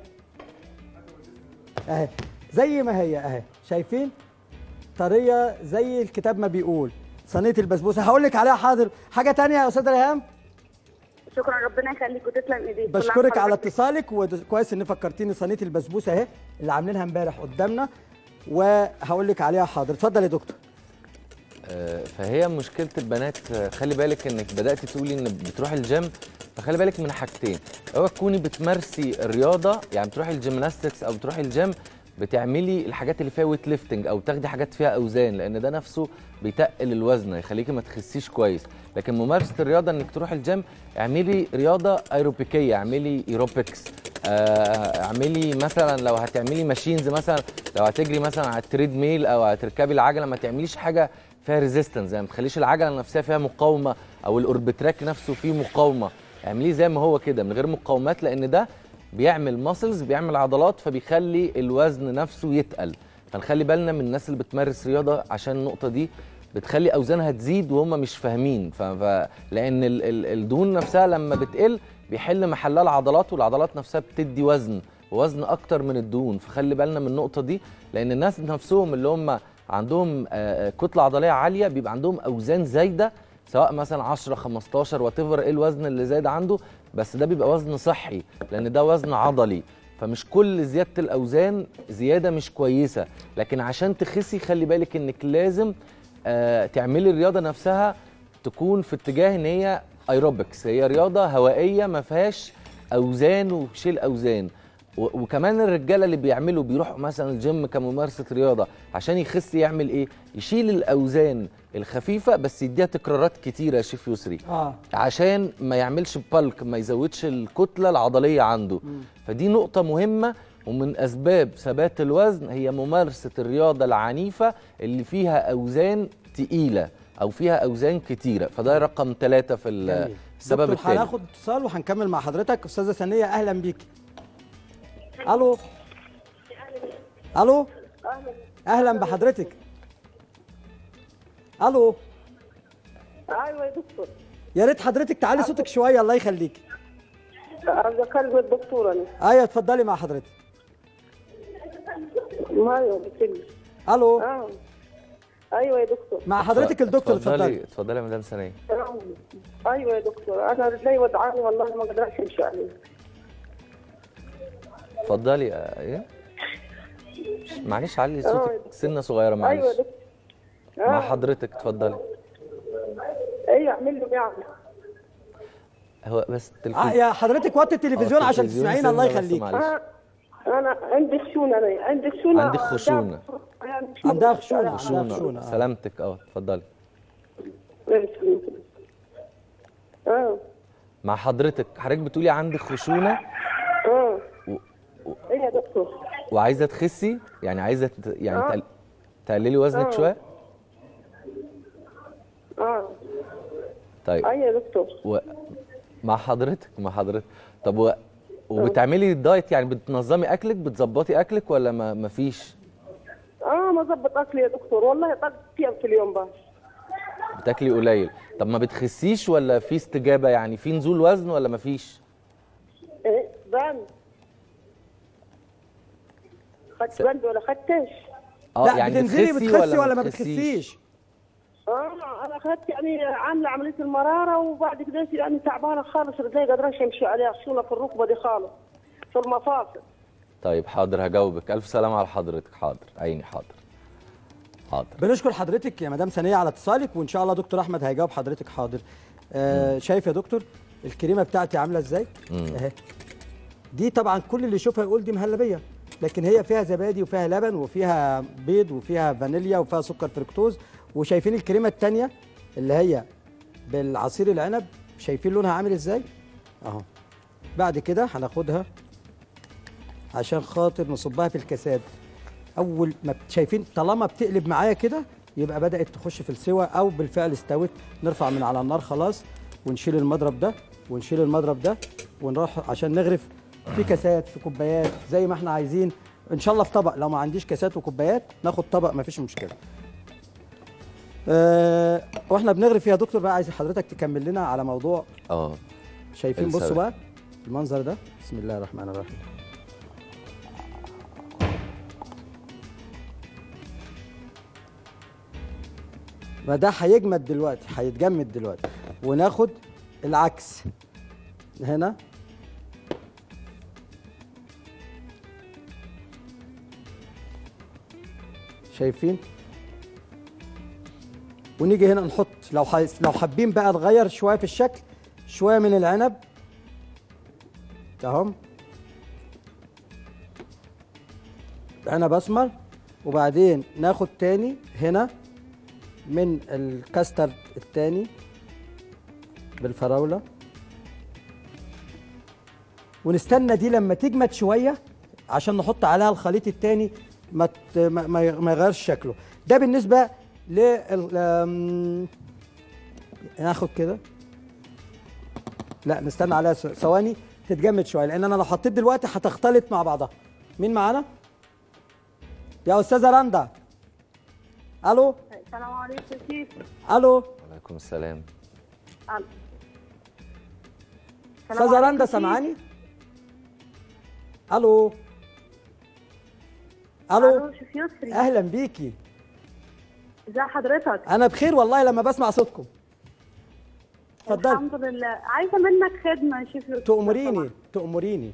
اهي زي ما هي اهي شايفين طريه زي الكتاب ما بيقول صينيه البسبوسه هقول لك عليها حاضر حاجه تانية يا استاذه ريهام شكرا ربنا يخليك وتسلم ايديك كل عام بشكرك على وحضرتك اتصالك وكويس ان فكرتيني صينيه البسبوسه اهي اللي عاملينها امبارح قدامنا وهقول لك عليها حاضر اتفضل يا دكتور آه، فهي مشكله البنات آه، خلي بالك انك بدات تقولي ان بتروحي الجيم فخلي بالك من حاجتين اوعي تكوني بتمارسي الرياضه يعني بتروحي الجيمناستكس او بتروحي الجيم بتعملي الحاجات اللي فيها ويت ليفتنج او تاخدي حاجات فيها اوزان لان ده نفسه بيتقل الوزن يخليكي ما تخسيش كويس لكن ممارسه الرياضه انك تروحي الجيم اعملي رياضه ايروبيكيه اعملي ايروبكس آه، اعملي مثلا لو هتعملي ماشينز مثلا لو هتجري مثلا على التريد ميل او هتركبي العجله ما تعمليش حاجه فيها ريزيستنس يعني ما تخليش العجله نفسها فيها مقاومه او الاوربتراك نفسه فيه مقاومه اعمليه زي ما هو كده من غير مقاومات لان ده بيعمل ماسلز بيعمل عضلات فبيخلي الوزن نفسه يتقل فنخلي بالنا من الناس اللي بتمارس رياضه عشان النقطه دي بتخلي اوزانها تزيد وهم مش فاهمين ف... ف... لان ال... ال... الدهون نفسها لما بتقل بيحل محلها العضلات والعضلات نفسها بتدي وزن ووزن اكتر من الدهون فخلي بالنا من النقطه دي لان الناس نفسهم اللي هم عندهم آه، آه، كتله عضليه عاليه بيبقى عندهم اوزان زايده سواء مثلا 10 15 وات ايه الوزن اللي زايد عنده بس ده بيبقى وزن صحي لان ده وزن عضلي فمش كل زياده الاوزان زياده مش كويسه لكن عشان تخسي خلي بالك انك لازم آه تعملي الرياضه نفسها تكون في اتجاه ان هي ايروبكس هي رياضه هوائيه ما فيهاش اوزان وشيل اوزان و- وكمان الرجاله اللي بيعملوا بيروحوا مثلا الجيم كممارسه رياضه عشان يخس يعمل ايه يشيل الاوزان الخفيفه بس يديها تكرارات كتيره يا شيف يسري اه عشان ما يعملش بالك ما يزودش الكتله العضليه عنده فدي نقطه مهمه ومن اسباب ثبات الوزن هي ممارسه الرياضه العنيفه اللي فيها اوزان تقيله او فيها اوزان كتيره فده رقم ثلاثة في ال- جميل. السبب دكتور الثاني هناخد اتصال وهنكمل مع حضرتك استاذه ثانيه اهلا بيكي الو الو اهلا بحضرتك الو ايوه يا دكتور يا ريت حضرتك تعلي صوتك شويه الله يخليك عايزه اكلم الدكتور انا ايوه اتفضلي مع حضرتك ايوه بتكلم الو اه ايوه يا دكتور مع حضرتك الدكتور اتفضلي اتفضلي اتفضلي يا مدام سنيه آه. ايوه يا دكتور انا رجلي وجعاني والله ما اقدرش امشي عليه اتفضلي آه، ايه معلش علي آه. صوتك سنه صغيره ايوه يا معلش دكتور مع اه حضرتك اتفضلي ايوه اعمل له يعني هو بس التليفون آه يا حضرتك وطي التلفزيون آه، عشان التلفزيون تسمعينا الله سنة بس يخليك معلش. آه. انا عندي خشونه انا عندي خشونه عندك خشونة. يعني عندها خشونة. عندها خشونه خشونة، آه. سلامتك اه اتفضلي اه مع حضرتك حضرتك بتقولي عندك خشونه اه و- ايه يا دكتور وعايزه تخسي يعني عايزه ت- يعني آه. تقل- تقللي وزنك آه. شويه اه طيب ايوه يا دكتور و... مع حضرتك مع حضرتك طب و... وبتعملي الدايت يعني بتنظمي اكلك بتظبطي اكلك ولا ما مفيش اه ما ظبط اكلي يا دكتور والله طق ايام في اليوم بس بتاكلي قليل طب ما بتخسيش ولا في استجابه يعني في نزول وزن ولا مفيش ايه بند خدت بند ولا خدتش اه لا يعني بتنزلي بتخسي بتخسي ما ولا ما بتخسيش؟ بتخسيش اه انا اخذت يعني عامله عمليه المراره وبعد كده يعني تعبانه خالص رجلي قادره امشي عليها خشونه في الركبه دي خالص في المفاصل طيب حاضر هجاوبك الف سلامه على حضرتك حاضر عيني حاضر حاضر بنشكر حضرتك يا مدام ثانيه على اتصالك وان شاء الله دكتور احمد هيجاوب حضرتك حاضر آه شايف يا دكتور الكريمه بتاعتي عامله ازاي اهي دي طبعا كل اللي يشوفها يقول دي مهلبيه لكن هي فيها زبادي وفيها لبن وفيها بيض وفيها فانيليا وفيها سكر فركتوز وشايفين الكريمه الثانيه اللي هي بالعصير العنب شايفين لونها عامل ازاي اهو بعد كده هناخدها عشان خاطر نصبها في الكاسات اول ما بت- شايفين طالما بتقلب معايا كده يبقى بدات تخش في السوى او بالفعل استوت نرفع من على النار خلاص ونشيل المضرب ده ونشيل المضرب ده ونروح عشان نغرف في كاسات في كوبايات زي ما احنا عايزين ان شاء الله في طبق لو ما عنديش كاسات وكوبايات ناخد طبق ما فيش مشكله أه واحنا بنغرف يا دكتور بقى عايز حضرتك تكمل لنا على موضوع اه شايفين السبب. بصوا بقى المنظر ده بسم الله الرحمن الرحيم ما ده هيجمد دلوقتي هيتجمد دلوقتي وناخد العكس هنا شايفين ونيجي هنا نحط لو حي... لو حابين بقى نغير شويه في الشكل شويه من العنب اهم عنب اسمر وبعدين ناخد تاني هنا من الكاسترد التاني بالفراوله ونستنى دي لما تجمد شويه عشان نحط عليها الخليط التاني ما ت- ما ما- ما يغيرش شكله ده بالنسبه لل أم، ناخد كده لا نستنى عليها ث- ثواني تتجمد شويه لان انا لو حطيت دلوقتي هتختلط مع بعضها مين معانا يا استاذه رندا الو السلام عليكم يا شيخ الو وعليكم السلام السلام استاذه عليكم رندا شيخ. سامعاني الو الو الو شيخ يسري اهلا بيكي ازي حضرتك انا بخير والله لما بسمع صوتكم اتفضلي الحمد لله عايزه منك خدمه يا شيخ يسري تأمريني تأمريني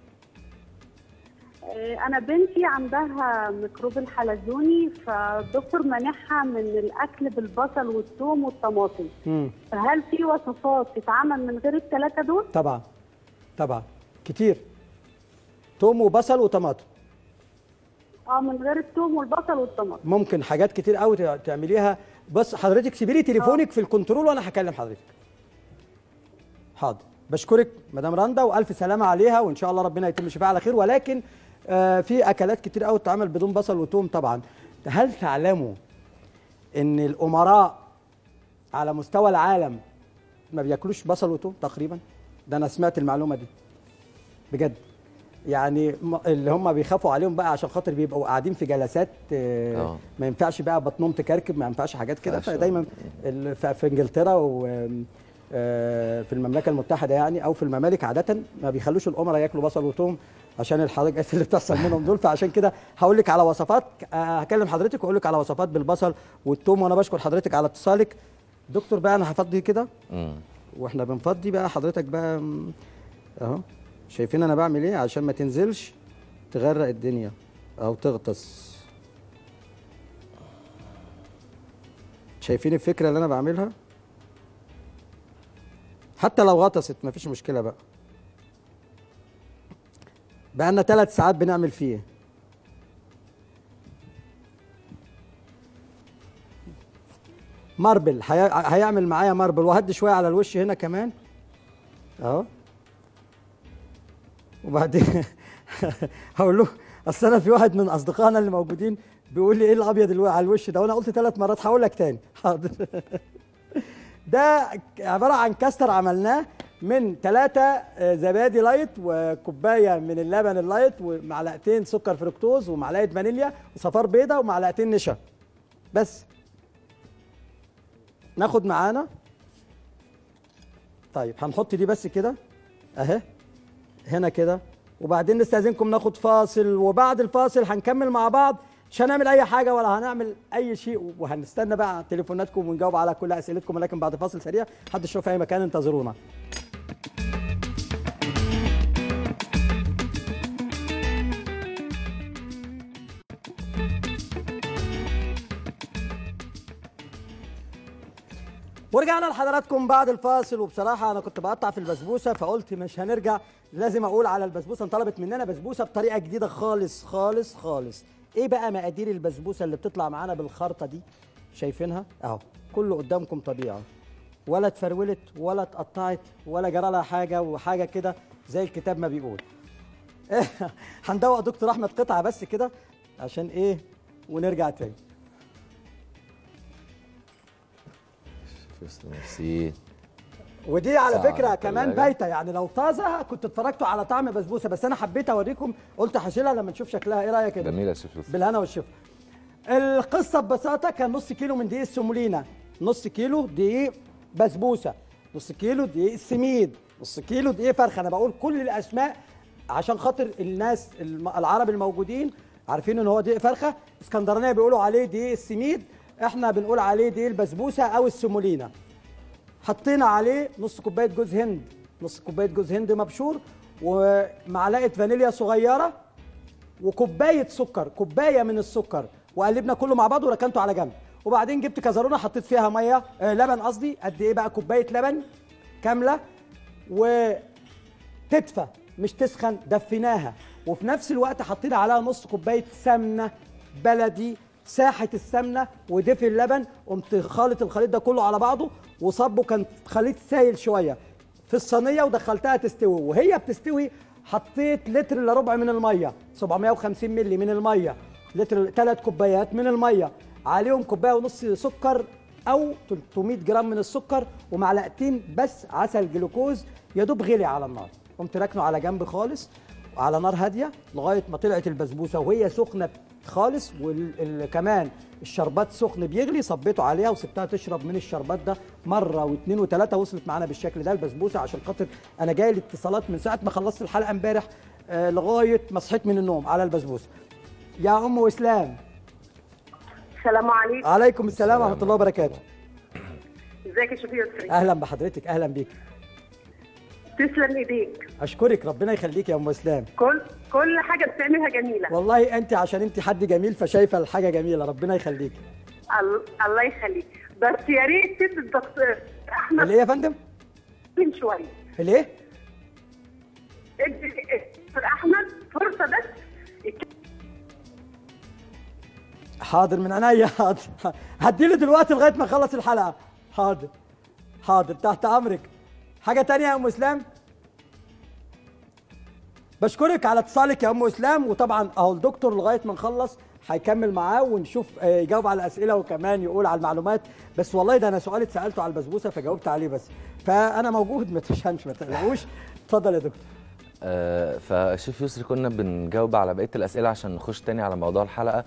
آه، انا بنتي عندها ميكروب الحلزوني فالدكتور مانعها من الاكل بالبصل والثوم والطماطم مم. فهل في وصفات تتعمل من غير الثلاثه دول طبعا طبعا كتير توم وبصل وطماطم اه من غير الثوم والبصل والطماطم ممكن حاجات كتير قوي تع- تعمليها بس حضرتك سيبي لي تليفونك في الكنترول وانا هكلم حضرتك حاضر بشكرك مدام رندا والف سلامه عليها وان شاء الله ربنا يتم شفاها على خير ولكن آه في اكلات كتير قوي بتتعمل بدون بصل وتوم طبعا هل تعلموا ان الامراء على مستوى العالم ما بياكلوش بصل وتوم تقريبا ده انا سمعت المعلومه دي بجد يعني م- اللي هم بيخافوا عليهم بقى عشان خاطر بيبقوا قاعدين في جلسات آه، آه. ما ينفعش بقى بطنهم تكركب ما ينفعش حاجات كده ينفعش. فدايما ال- ف- في انجلترا و آه، في المملكه المتحده يعني او في الممالك عاده ما بيخلوش الامراء ياكلوا بصل وثوم عشان الحاجات اللي بتحصل منهم دول فعشان كده هقول لك على وصفات آه، هكلم حضرتك واقول لك على وصفات بالبصل والثوم وانا بشكر حضرتك على اتصالك دكتور بقى انا هفضي كده مم. واحنا بنفضي بقى حضرتك بقى م- اهو شايفين انا بعمل ايه عشان ما تنزلش تغرق الدنيا او تغطس شايفين الفكره اللي انا بعملها حتى لو غطست مفيش مشكله بقى بقى لنا ثلاث ساعات بنعمل فيه ماربل هي- هيعمل معايا ماربل وهدي شويه على الوش هنا كمان اهو وبعدين هقول له اصل انا في واحد من اصدقائنا اللي موجودين بيقول لي ايه الابيض اللي على الوش ده وانا قلت ثلاث مرات هقول لك تاني حاضر ده عباره عن كاستر عملناه من ثلاثة زبادي لايت وكوبايه من اللبن اللايت ومعلقتين سكر فركتوز ومعلقه فانيليا وصفار بيضه ومعلقتين نشا بس ناخد معانا طيب هنحط دي بس كده اهي هنا كده وبعدين نستاذنكم ناخد فاصل وبعد الفاصل هنكمل مع بعض مش هنعمل اي حاجه ولا هنعمل اي شيء وهنستنى بقى تليفوناتكم ونجاوب على كل اسئلتكم ولكن بعد فاصل سريع حد يشوف في اي مكان انتظرونا ورجعنا لحضراتكم بعد الفاصل وبصراحة أنا كنت بقطع في البسبوسة فقلت مش هنرجع لازم أقول على البسبوسة انطلبت مننا بسبوسة بطريقة جديدة خالص خالص خالص إيه بقى مقادير البسبوسة اللي بتطلع معانا بالخرطة دي شايفينها أهو كله قدامكم طبيعة ولا اتفرولت ولا اتقطعت ولا جرى لها حاجة وحاجة كده زي الكتاب ما بيقول هندوق دكتور أحمد قطعة بس كده عشان إيه ونرجع تاني تسلم ميرسي ودي على صعب فكره كمان التلاجة. بايته يعني لو طازه كنت اتفرجتوا على طعم بسبوسه بس انا حبيت اوريكم قلت هشيلها لما نشوف شكلها ايه رايك يا دكتور؟ جميله يا شيف يوسف بالهنا والشفا القصه ببساطه كان نص كيلو من دقيق السمولينا نص كيلو دقيق بسبوسه نص كيلو دقيق السميد نص كيلو دقيق فرخه انا بقول كل الاسماء عشان خاطر الناس الم- العرب الموجودين عارفين ان هو دقيق فرخه اسكندرانيه بيقولوا عليه دقيق السميد احنا بنقول عليه دقيق البسبوسه او السمولينا حطينا عليه نص كوبايه جوز هند نص كوبايه جوز هند مبشور ومعلقه فانيليا صغيره وكوبايه سكر كوبايه من السكر وقلبنا كله مع بعض وركنته على جنب وبعدين جبت كزرونه حطيت فيها ميه آه لبن قصدي قد ايه بقى كوبايه لبن كامله وتدفى مش تسخن دفيناها وفي نفس الوقت حطينا عليها نص كوبايه سمنه بلدي ساحه السمنه ودفي اللبن قمت خالط الخليط ده كله على بعضه وصبه كان خليط سايل شويه في الصينيه ودخلتها تستوي وهي بتستوي حطيت لتر الا ربع من الميه 750 مللي من الميه لتر ثلاث كوبايات من الميه عليهم كوبايه ونص سكر او 300 جرام من السكر ومعلقتين بس عسل جلوكوز يا دوب غلي على النار قمت راكنه على جنب خالص على نار هاديه لغايه ما طلعت البسبوسه وهي سخنه خالص وكمان الشربات سخن بيغلي صبيته عليها وسبتها تشرب من الشربات ده مره واثنين وثلاثه وصلت معانا بالشكل ده البسبوسه عشان خاطر انا جاي لي اتصالات من ساعه ما خلصت الحلقه امبارح آه لغايه ما صحيت من النوم على البسبوسه يا ام واسلام السلام عليكم عليكم السلام ورحمه الله وبركاته ازيك يا شيخ يسري اهلا بحضرتك اهلا بيك تسلم ايديك اشكرك ربنا يخليك يا ام اسلام كل كل حاجه بتعملها جميله والله انت عشان انت حد جميل فشايفه الحاجه جميله ربنا يخليك ال- الله يخليك بس يا ريت تدي الدكتور احمد الايه يا فندم من شويه الايه ادي الدكتور احمد فرصه بس حاضر من عينيا حاضر هديله دلوقتي لغايه ما اخلص الحلقه حاضر حاضر تحت امرك حاجه تانية يا ام اسلام بشكرك على اتصالك يا ام اسلام وطبعا اهو الدكتور لغايه ما نخلص هيكمل معاه ونشوف آه، يجاوب على الاسئله وكمان يقول على المعلومات بس والله ده انا سؤال اتسالته على البسبوسه فجاوبت عليه بس فانا موجود ما تشهنش ما تقلقوش اتفضل يا دكتور آه، فشيف يسري كنا بنجاوب على بقيه الاسئله عشان نخش تاني على موضوع الحلقه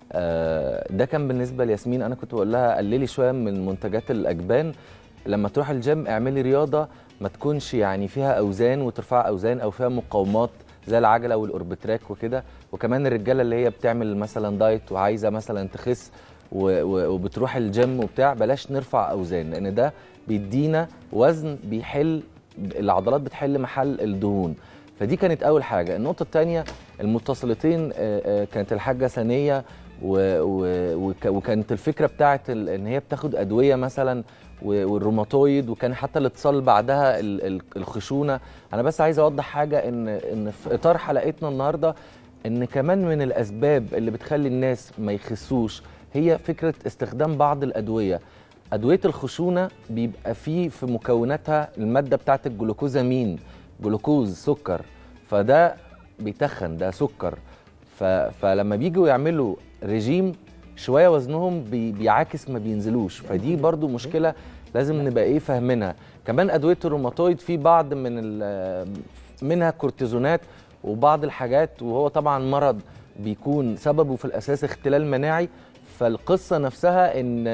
آه، ده كان بالنسبه لياسمين انا كنت بقول لها قللي شويه من منتجات الاجبان لما تروح الجيم اعملي رياضه ما تكونش يعني فيها اوزان وترفع اوزان او فيها مقاومات زي العجله والاوربتراك وكده وكمان الرجاله اللي هي بتعمل مثلا دايت وعايزه مثلا تخس و- و- وبتروح الجيم وبتاع بلاش نرفع اوزان لان ده بيدينا وزن بيحل العضلات بتحل محل الدهون فدي كانت اول حاجه النقطه الثانيه المتصلتين آه، آه، كانت الحاجه ثانيه و- و- وك- وكانت الفكره بتاعت ال- ان هي بتاخد ادويه مثلا و- والروماتويد وكان حتى الاتصال بعدها ال- ال- الخشونه انا بس عايز اوضح حاجه ان ان في اطار حلقتنا النهارده ان كمان من الاسباب اللي بتخلي الناس ما يخسوش هي فكره استخدام بعض الادويه ادويه الخشونه بيبقى فيه في مكوناتها الماده بتاعت الجلوكوزامين جلوكوز سكر فده بيتخن ده سكر ف... فلما بيجوا يعملوا رجيم شويه وزنهم بي... بيعاكس ما بينزلوش فدي برضو مشكله لازم نبقى ايه فاهمينها كمان ادويه الروماتويد في بعض من ال... منها كورتيزونات وبعض الحاجات وهو طبعا مرض بيكون سببه في الاساس اختلال مناعي فالقصه نفسها ان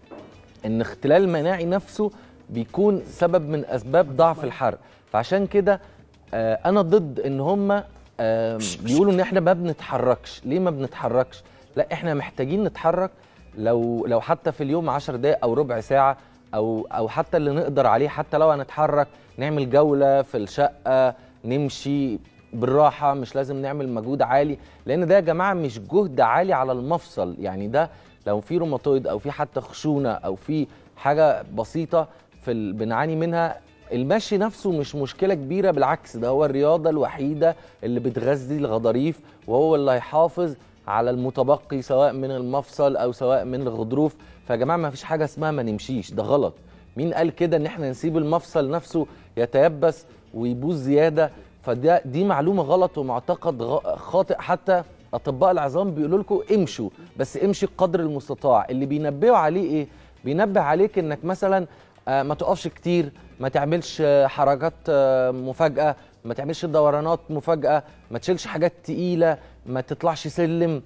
ان اختلال المناعي نفسه بيكون سبب من اسباب ضعف الحرق فعشان كده آه، انا ضد ان هم بيقولوا ان احنا ما بنتحركش ليه ما بنتحركش لا احنا محتاجين نتحرك لو لو حتى في اليوم 10 دقائق او ربع ساعه او او حتى اللي نقدر عليه حتى لو هنتحرك نعمل جوله في الشقه نمشي بالراحه مش لازم نعمل مجهود عالي لان ده يا جماعه مش جهد عالي على المفصل يعني ده لو في روماتويد او في حتى خشونه او في حاجه بسيطه في ال... بنعاني منها المشي نفسه مش مشكله كبيره بالعكس ده هو الرياضه الوحيده اللي بتغذي الغضاريف وهو اللي هيحافظ على المتبقي سواء من المفصل او سواء من الغضروف فيا جماعه ما فيش حاجه اسمها ما نمشيش ده غلط مين قال كده ان احنا نسيب المفصل نفسه يتيبس ويبوظ زياده فده دي معلومه غلط ومعتقد غ- خاطئ حتى اطباء العظام بيقولوا لكم امشوا بس امشي قدر المستطاع اللي بينبهوا عليه ايه بينبه عليك انك مثلا آه، ما تقفش كتير ما تعملش آه، حركات آه، مفاجاه ما تعملش دورانات مفاجاه ما تشيلش حاجات تقيله ما تطلعش سلم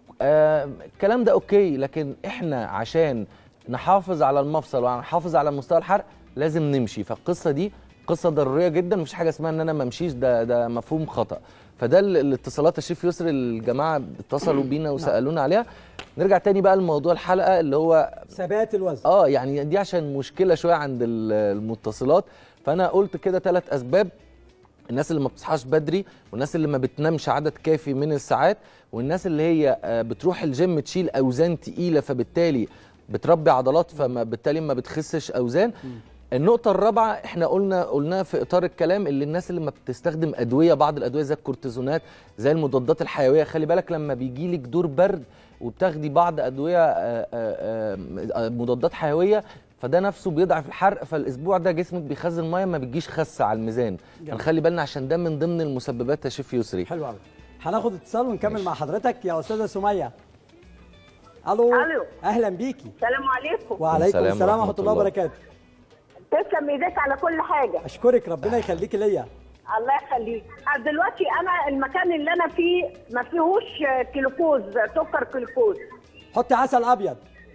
آه، الكلام ده اوكي لكن احنا عشان نحافظ على المفصل ونحافظ على مستوى الحرق لازم نمشي فالقصه دي قصه ضروريه جدا مفيش حاجه اسمها ان انا ما امشيش ده ده مفهوم خطا فده ال- الاتصالات الشيف يسري الجماعه اتصلوا بينا وسالونا عليها نرجع تاني بقى لموضوع الحلقه اللي هو ثبات الوزن اه يعني دي عشان مشكله شويه عند ال- المتصلات فانا قلت كده ثلاث اسباب الناس اللي ما بتصحاش بدري والناس اللي ما بتنامش عدد كافي من الساعات والناس اللي هي آه، بتروح الجيم تشيل اوزان تقيله فبالتالي بتربي عضلات فبالتالي ما بتخسش اوزان النقطة الرابعة احنا قلنا قلناها في اطار الكلام اللي الناس اللي ما بتستخدم ادوية بعض الادوية زي الكورتيزونات زي المضادات الحيوية خلي بالك لما بيجي لك دور برد وبتاخدي بعض ادوية آه، آه، آه، مضادات حيوية فده نفسه بيضعف الحرق فالاسبوع ده جسمك بيخزن ميه ما بتجيش خسه على الميزان جميل. فنخلي بالنا عشان ده من ضمن المسببات يا شيف يسري حلو قوي هناخد اتصال ونكمل مع حضرتك يا استاذه سميه الو ألو. اهلا بيكي السلام عليكم وعليكم السلام السلام ورحمة ورحمه الله الله. وبركاته تسلم ايديك على كل حاجه اشكرك ربنا يخليكي ليا الله يخليك أنا دلوقتي انا المكان اللي انا فيه ما فيهوش كلوكوز سكر كلوكوز حطي عسل ابيض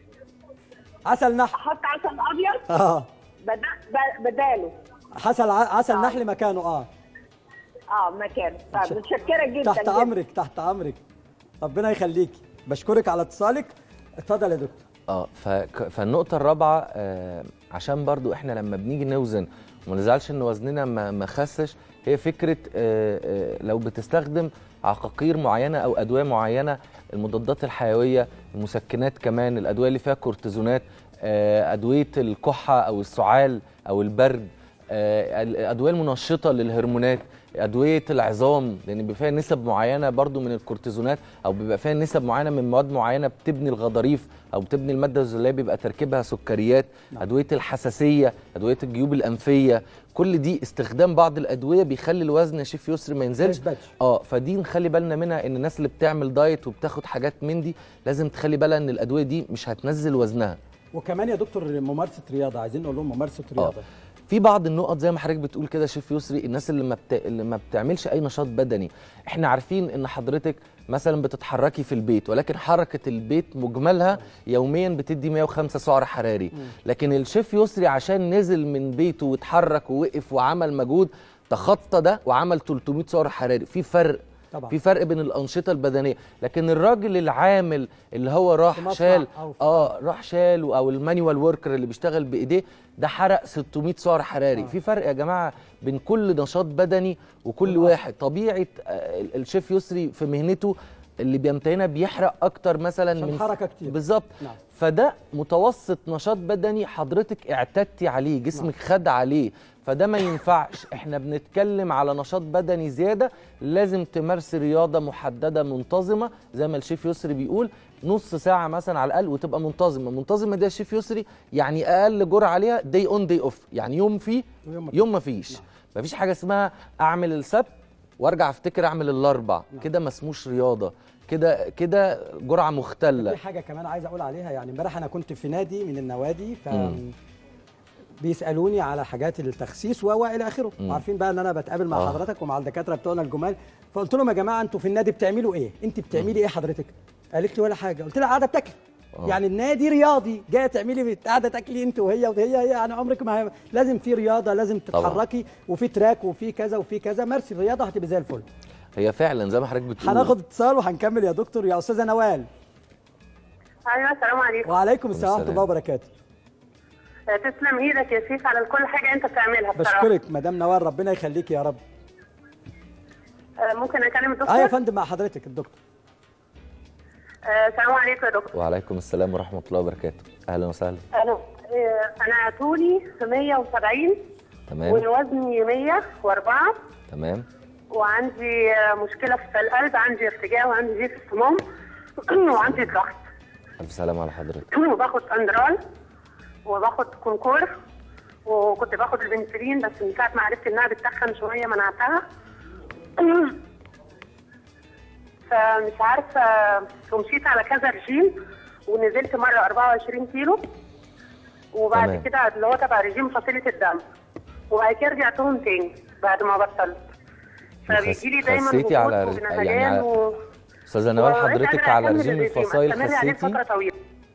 عسل نحل احط عسل ابيض اه بدا- ب- بداله عسل ع- عسل آه. نحل مكانه اه اه مكانه طب متشكره جدا تحت جداً. امرك تحت امرك ربنا يخليكي بشكرك على اتصالك اتفضل يا دكتور اه فك- فالنقطة الرابعة آه عشان برضو احنا لما بنيجي نوزن وما نزعلش ان وزننا ما ما خسش هي فكرة آه آه لو بتستخدم عقاقير معينة او ادوية معينة المضادات الحيوية المسكنات كمان الادوية اللي فيها كورتيزونات آه ادوية الكحة او السعال او البرد آه الادوية المنشطة للهرمونات ادويه العظام لان بيبقى فيها نسب معينه برضو من الكورتيزونات او بيبقى فيها نسب معينه من مواد معينه بتبني الغضاريف او بتبني الماده الغذائيه بيبقى تركيبها سكريات ادويه الحساسيه ادويه الجيوب الانفيه كل دي استخدام بعض الادويه بيخلي الوزن يا شيف يسري ما ينزلش يثبتش. اه فدي نخلي بالنا منها ان الناس اللي بتعمل دايت وبتاخد حاجات من دي لازم تخلي بالها ان الادويه دي مش هتنزل وزنها وكمان يا دكتور ممارسه رياضه عايزين نقول لهم ممارسه رياضه في بعض النقط زي ما حضرتك بتقول كده يا شيف يسري الناس اللي ما بت... اللي ما بتعملش اي نشاط بدني احنا عارفين ان حضرتك مثلا بتتحركي في البيت ولكن حركه البيت مجملها يوميا بتدي 105 سعر حراري لكن الشيف يسري عشان نزل من بيته واتحرك ووقف وعمل مجهود تخطى ده وعمل 300 سعر حراري في فرق طبعا. في فرق بين الانشطه البدنيه لكن الراجل العامل اللي هو في راح مصنع شال أو في- اه راح شال او المانيوال وركر اللي بيشتغل بايديه ده حرق 600 سعر حراري آه. في فرق يا جماعه بين كل نشاط بدني وكل والأصل. واحد طبيعه آه، ال- الشيف يسري في مهنته اللي بيمتهنها بيحرق اكتر مثلا عشان من حركة كتير. بالظبط نعم. فده متوسط نشاط بدني حضرتك اعتدتي عليه جسمك خد عليه فده ما ينفعش احنا بنتكلم على نشاط بدني زياده لازم تمارسي رياضه محدده منتظمه زي ما الشيف يسري بيقول نص ساعه مثلا على الاقل وتبقى منتظمه منتظمه دي يا شيف يسري يعني اقل جرعه عليها دي اون دي اوف يعني يوم فيه ويوم ما يوم ما فيش مفيش حاجه اسمها اعمل السبت وارجع افتكر اعمل الاربع كده ما اسموش رياضه كده كده جرعه مختله في حاجه كمان عايز اقول عليها يعني امبارح انا كنت في نادي من النوادي ف مم. بيسالوني على حاجات التخسيس و والى اخره مم. عارفين بقى ان انا بتقابل مع آه. حضرتك ومع الدكاتره بتوعنا الجمال فقلت لهم يا جماعه انتوا في النادي بتعملوا ايه انت بتعملي ايه حضرتك قالت لي ولا حاجه قلت لها قاعده بتاكلي آه. يعني النادي رياضي جايه تعملي بت- قاعده تاكلي انت وهي وهي هي يعني عمرك ما هي لازم في رياضه لازم طبعاً. تتحركي وفي تراك وفي كذا وفي كذا مارسي الرياضه هتبقى زي الفل هي فعلا زي ما حضرتك بتقول هناخد اتصال وهنكمل يا دكتور يا استاذه نوال ايوه السلام عليكم وعليكم السلام ورحمه السلام. الله وبركاته آه، تسلم ايدك يا شيخ على كل حاجه انت بتعملها بصراحه بشكرك مدام نوال ربنا يخليك يا رب آه، ممكن اكلم الدكتور اه يا فندم مع حضرتك الدكتور آه، السلام عليكم يا دكتور وعليكم السلام ورحمه الله وبركاته اهلا وسهلا انا آه، انا طولي 170 تمام ووزني 104 تمام وعندي آه، مشكله في القلب عندي ارتجاع وعندي ضيق في الصمام وعندي ضغط الف سلامه على حضرتك وباخد اندرال وباخد كونكور وكنت باخد البنسلين بس من ساعه ما عرفت انها بتتخن شويه منعتها فمش عارفه ومشيت على كذا رجيم ونزلت مره 24 كيلو وبعد تمام. كده اللي هو تبع رجيم فصيله الدم وبعد كده رجعتهم تاني بعد ما بطلت فبيجي لي دايما خسيتي على هبوط رج- وبنهجان يعني و... استاذه نوال ومش حضرتك قادرة على أكمل رجيم الرجيم، الفصائل أستمر عليه خسيتي فتره طويله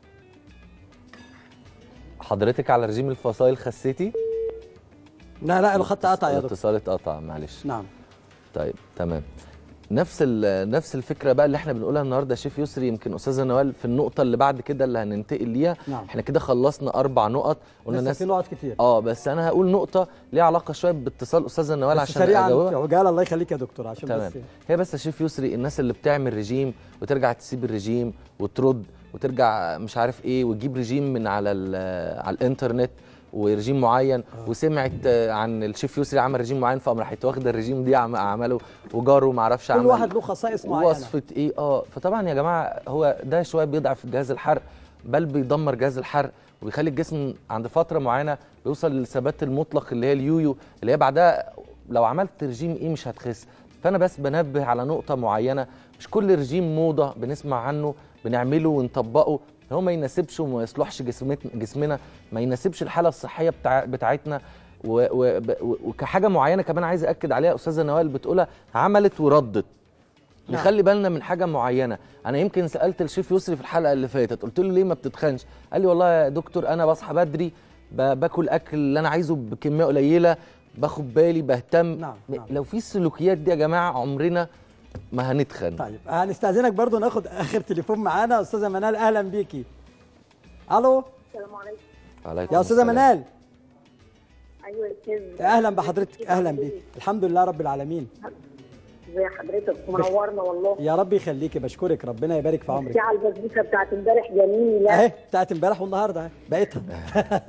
حضرتك على رجيم الفصائل خسيتي لا لا الخط قطع يا دكتور الاتصال اتقطع معلش نعم طيب تمام نفس ال- نفس الفكره بقى اللي احنا بنقولها النهارده يا شيف يسري يمكن استاذه نوال في النقطه اللي بعد كده اللي هننتقل ليها نعم. احنا كده خلصنا اربع نقط قلنا لسه الناس في نقط كتير اه بس انا هقول نقطه ليها علاقه شويه باتصال استاذه نوال بس عشان سريعا اجاوبها في عجاله الله يخليك يا دكتور عشان تمام بس هي بس يا شيف يسري الناس اللي بتعمل رجيم وترجع تسيب الرجيم وترد وترجع مش عارف ايه وتجيب رجيم من على ال- على الانترنت ورجيم معين وسمعت آه، عن الشيف يسري عمل رجيم معين فقام راحت واخده الرجيم دي عم- عمله وجاره ما اعرفش كل عمل واحد له خصائص معينه وصفه ايه اه فطبعا يا جماعه هو ده شويه بيضعف جهاز الحرق بل بيدمر جهاز الحرق وبيخلي الجسم عند فتره معينه بيوصل للثبات المطلق اللي هي اليويو اللي هي بعدها لو عملت رجيم ايه مش هتخس فانا بس بنبه على نقطه معينه مش كل رجيم موضه بنسمع عنه بنعمله ونطبقه هو ما يناسبش وما يصلحش جسمت- جسمنا ما يناسبش الحاله الصحيه بتاع بتاعتنا و و و وكحاجه معينه كمان عايز اكد عليها استاذه نوال بتقولها عملت وردت نعم. نخلي بالنا من حاجه معينه انا يمكن سالت الشيف يسري في الحلقه اللي فاتت قلت له ليه ما بتتخنش قال لي والله يا دكتور انا بصحى بدري ب- باكل اكل اللي انا عايزه بكميه قليله باخد بالي بهتم نعم، نعم. لو في السلوكيات دي يا جماعه عمرنا ما هنتخن طيب هنستاذنك برضو ناخد اخر تليفون معانا استاذه منال اهلا بيكي الو السلام عليكم عليكم يا استاذه السلام. منال ايوه يا استاذ اهلا بحضرتك اهلا بيك الحمد لله رب العالمين ازي حضرتك منورنا والله يا رب يخليكي بشكرك ربنا يبارك في عمرك على البسبوسه بتاعت امبارح جميله اهي بتاعت امبارح والنهارده اهي بقيتها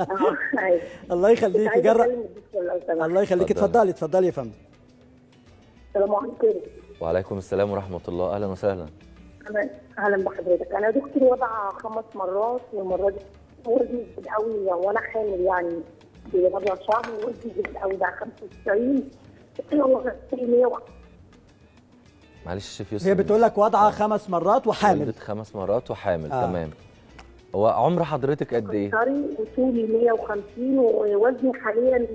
اه ايوه الله يخليكي عايزه جرب اكلم الدكتور لو سمحت الله يخليكي اتفضلي. اتفضلي اتفضلي يا فندم السلام عليكم وعليكم السلام ورحمه الله اهلا وسهلا انا اهلا بحضرتك انا دكتور وضع خمس مرات والمره دي وزني زاد قوي وانا حامل يعني بربع شهر وزني زاد قوي بقى 95 والله 100 معلش الشيف يوسف هي بتقول لك وضعها خمس مرات وحامل ولدت خمس مرات وحامل آه. آه. تمام هو عمر حضرتك قد ايه سكري وطولي 150 ووزني حاليا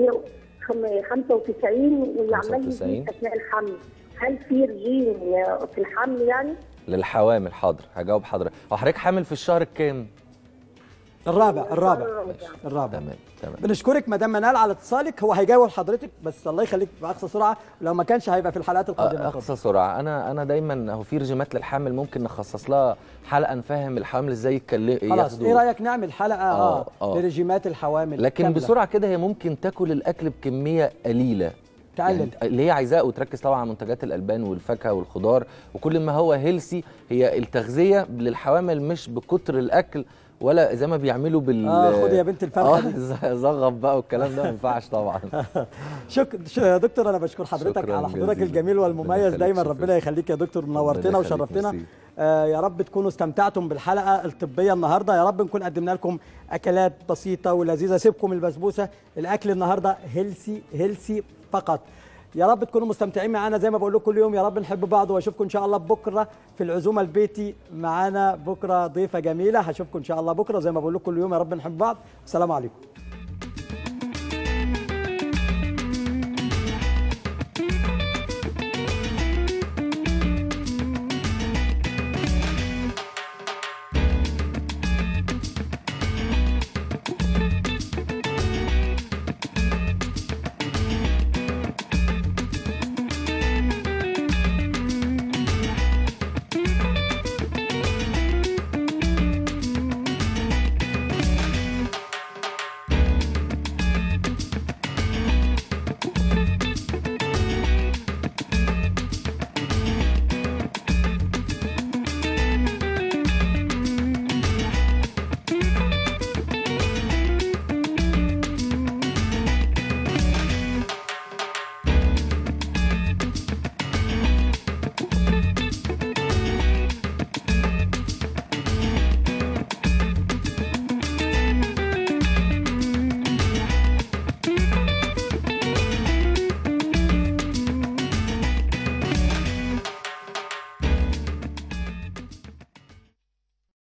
195 واللي عمال 95. يزيد اثناء الحمل هل في رجيم في الحمل يعني؟ للحوامل حاضر هجاوب حضرتك هو حضرتك حامل في الشهر الكام الرابع الرابع الرابع تمام تمام بنشكرك مدام منال على اتصالك هو هيجاوب حضرتك بس الله يخليك باقصى سرعه ولو ما كانش هيبقى في الحلقات القادمه اقصى سرعه انا انا دايما هو في رجيمات للحامل ممكن نخصص لها حلقه نفهم الحوامل ازاي يتكلم خلاص ايه رايك نعمل حلقه اه, آه، آه. لرجيمات الحوامل لكن كاملة. بسرعه كده هي ممكن تاكل الاكل بكميه قليله تقلل يعني اللي هي عايزاه وتركز طبعا على منتجات الالبان والفاكهه والخضار وكل ما هو هيلسي هي التغذيه للحوامل مش بكتر الاكل ولا زي ما بيعملوا بال اه خدي يا بنت الفرخه اه دي زغب بقى والكلام ده ما ينفعش طبعا شكرا ش- يا دكتور انا بشكر حضرتك شكراً على حضورك جزيلاً. الجميل ربنا والمميز يخليك دايما شكراً. ربنا يخليك يا دكتور منورتنا ربنا يخليك، وشرفتنا ميرسي. آه يا رب تكونوا استمتعتم بالحلقه الطبيه النهارده يا رب نكون قدمنا لكم اكلات بسيطه ولذيذه سيبكم البسبوسه الاكل النهارده هيلسي هيلسي فقط يا رب تكونوا مستمتعين معانا زي ما بقول لكم كل يوم يا رب نحب بعض واشوفكم ان شاء الله بكره في العزومه البيتي معانا بكره ضيفه جميله هشوفكم ان شاء الله بكره زي ما بقول لكم كل يوم يا رب نحب بعض والسلام عليكم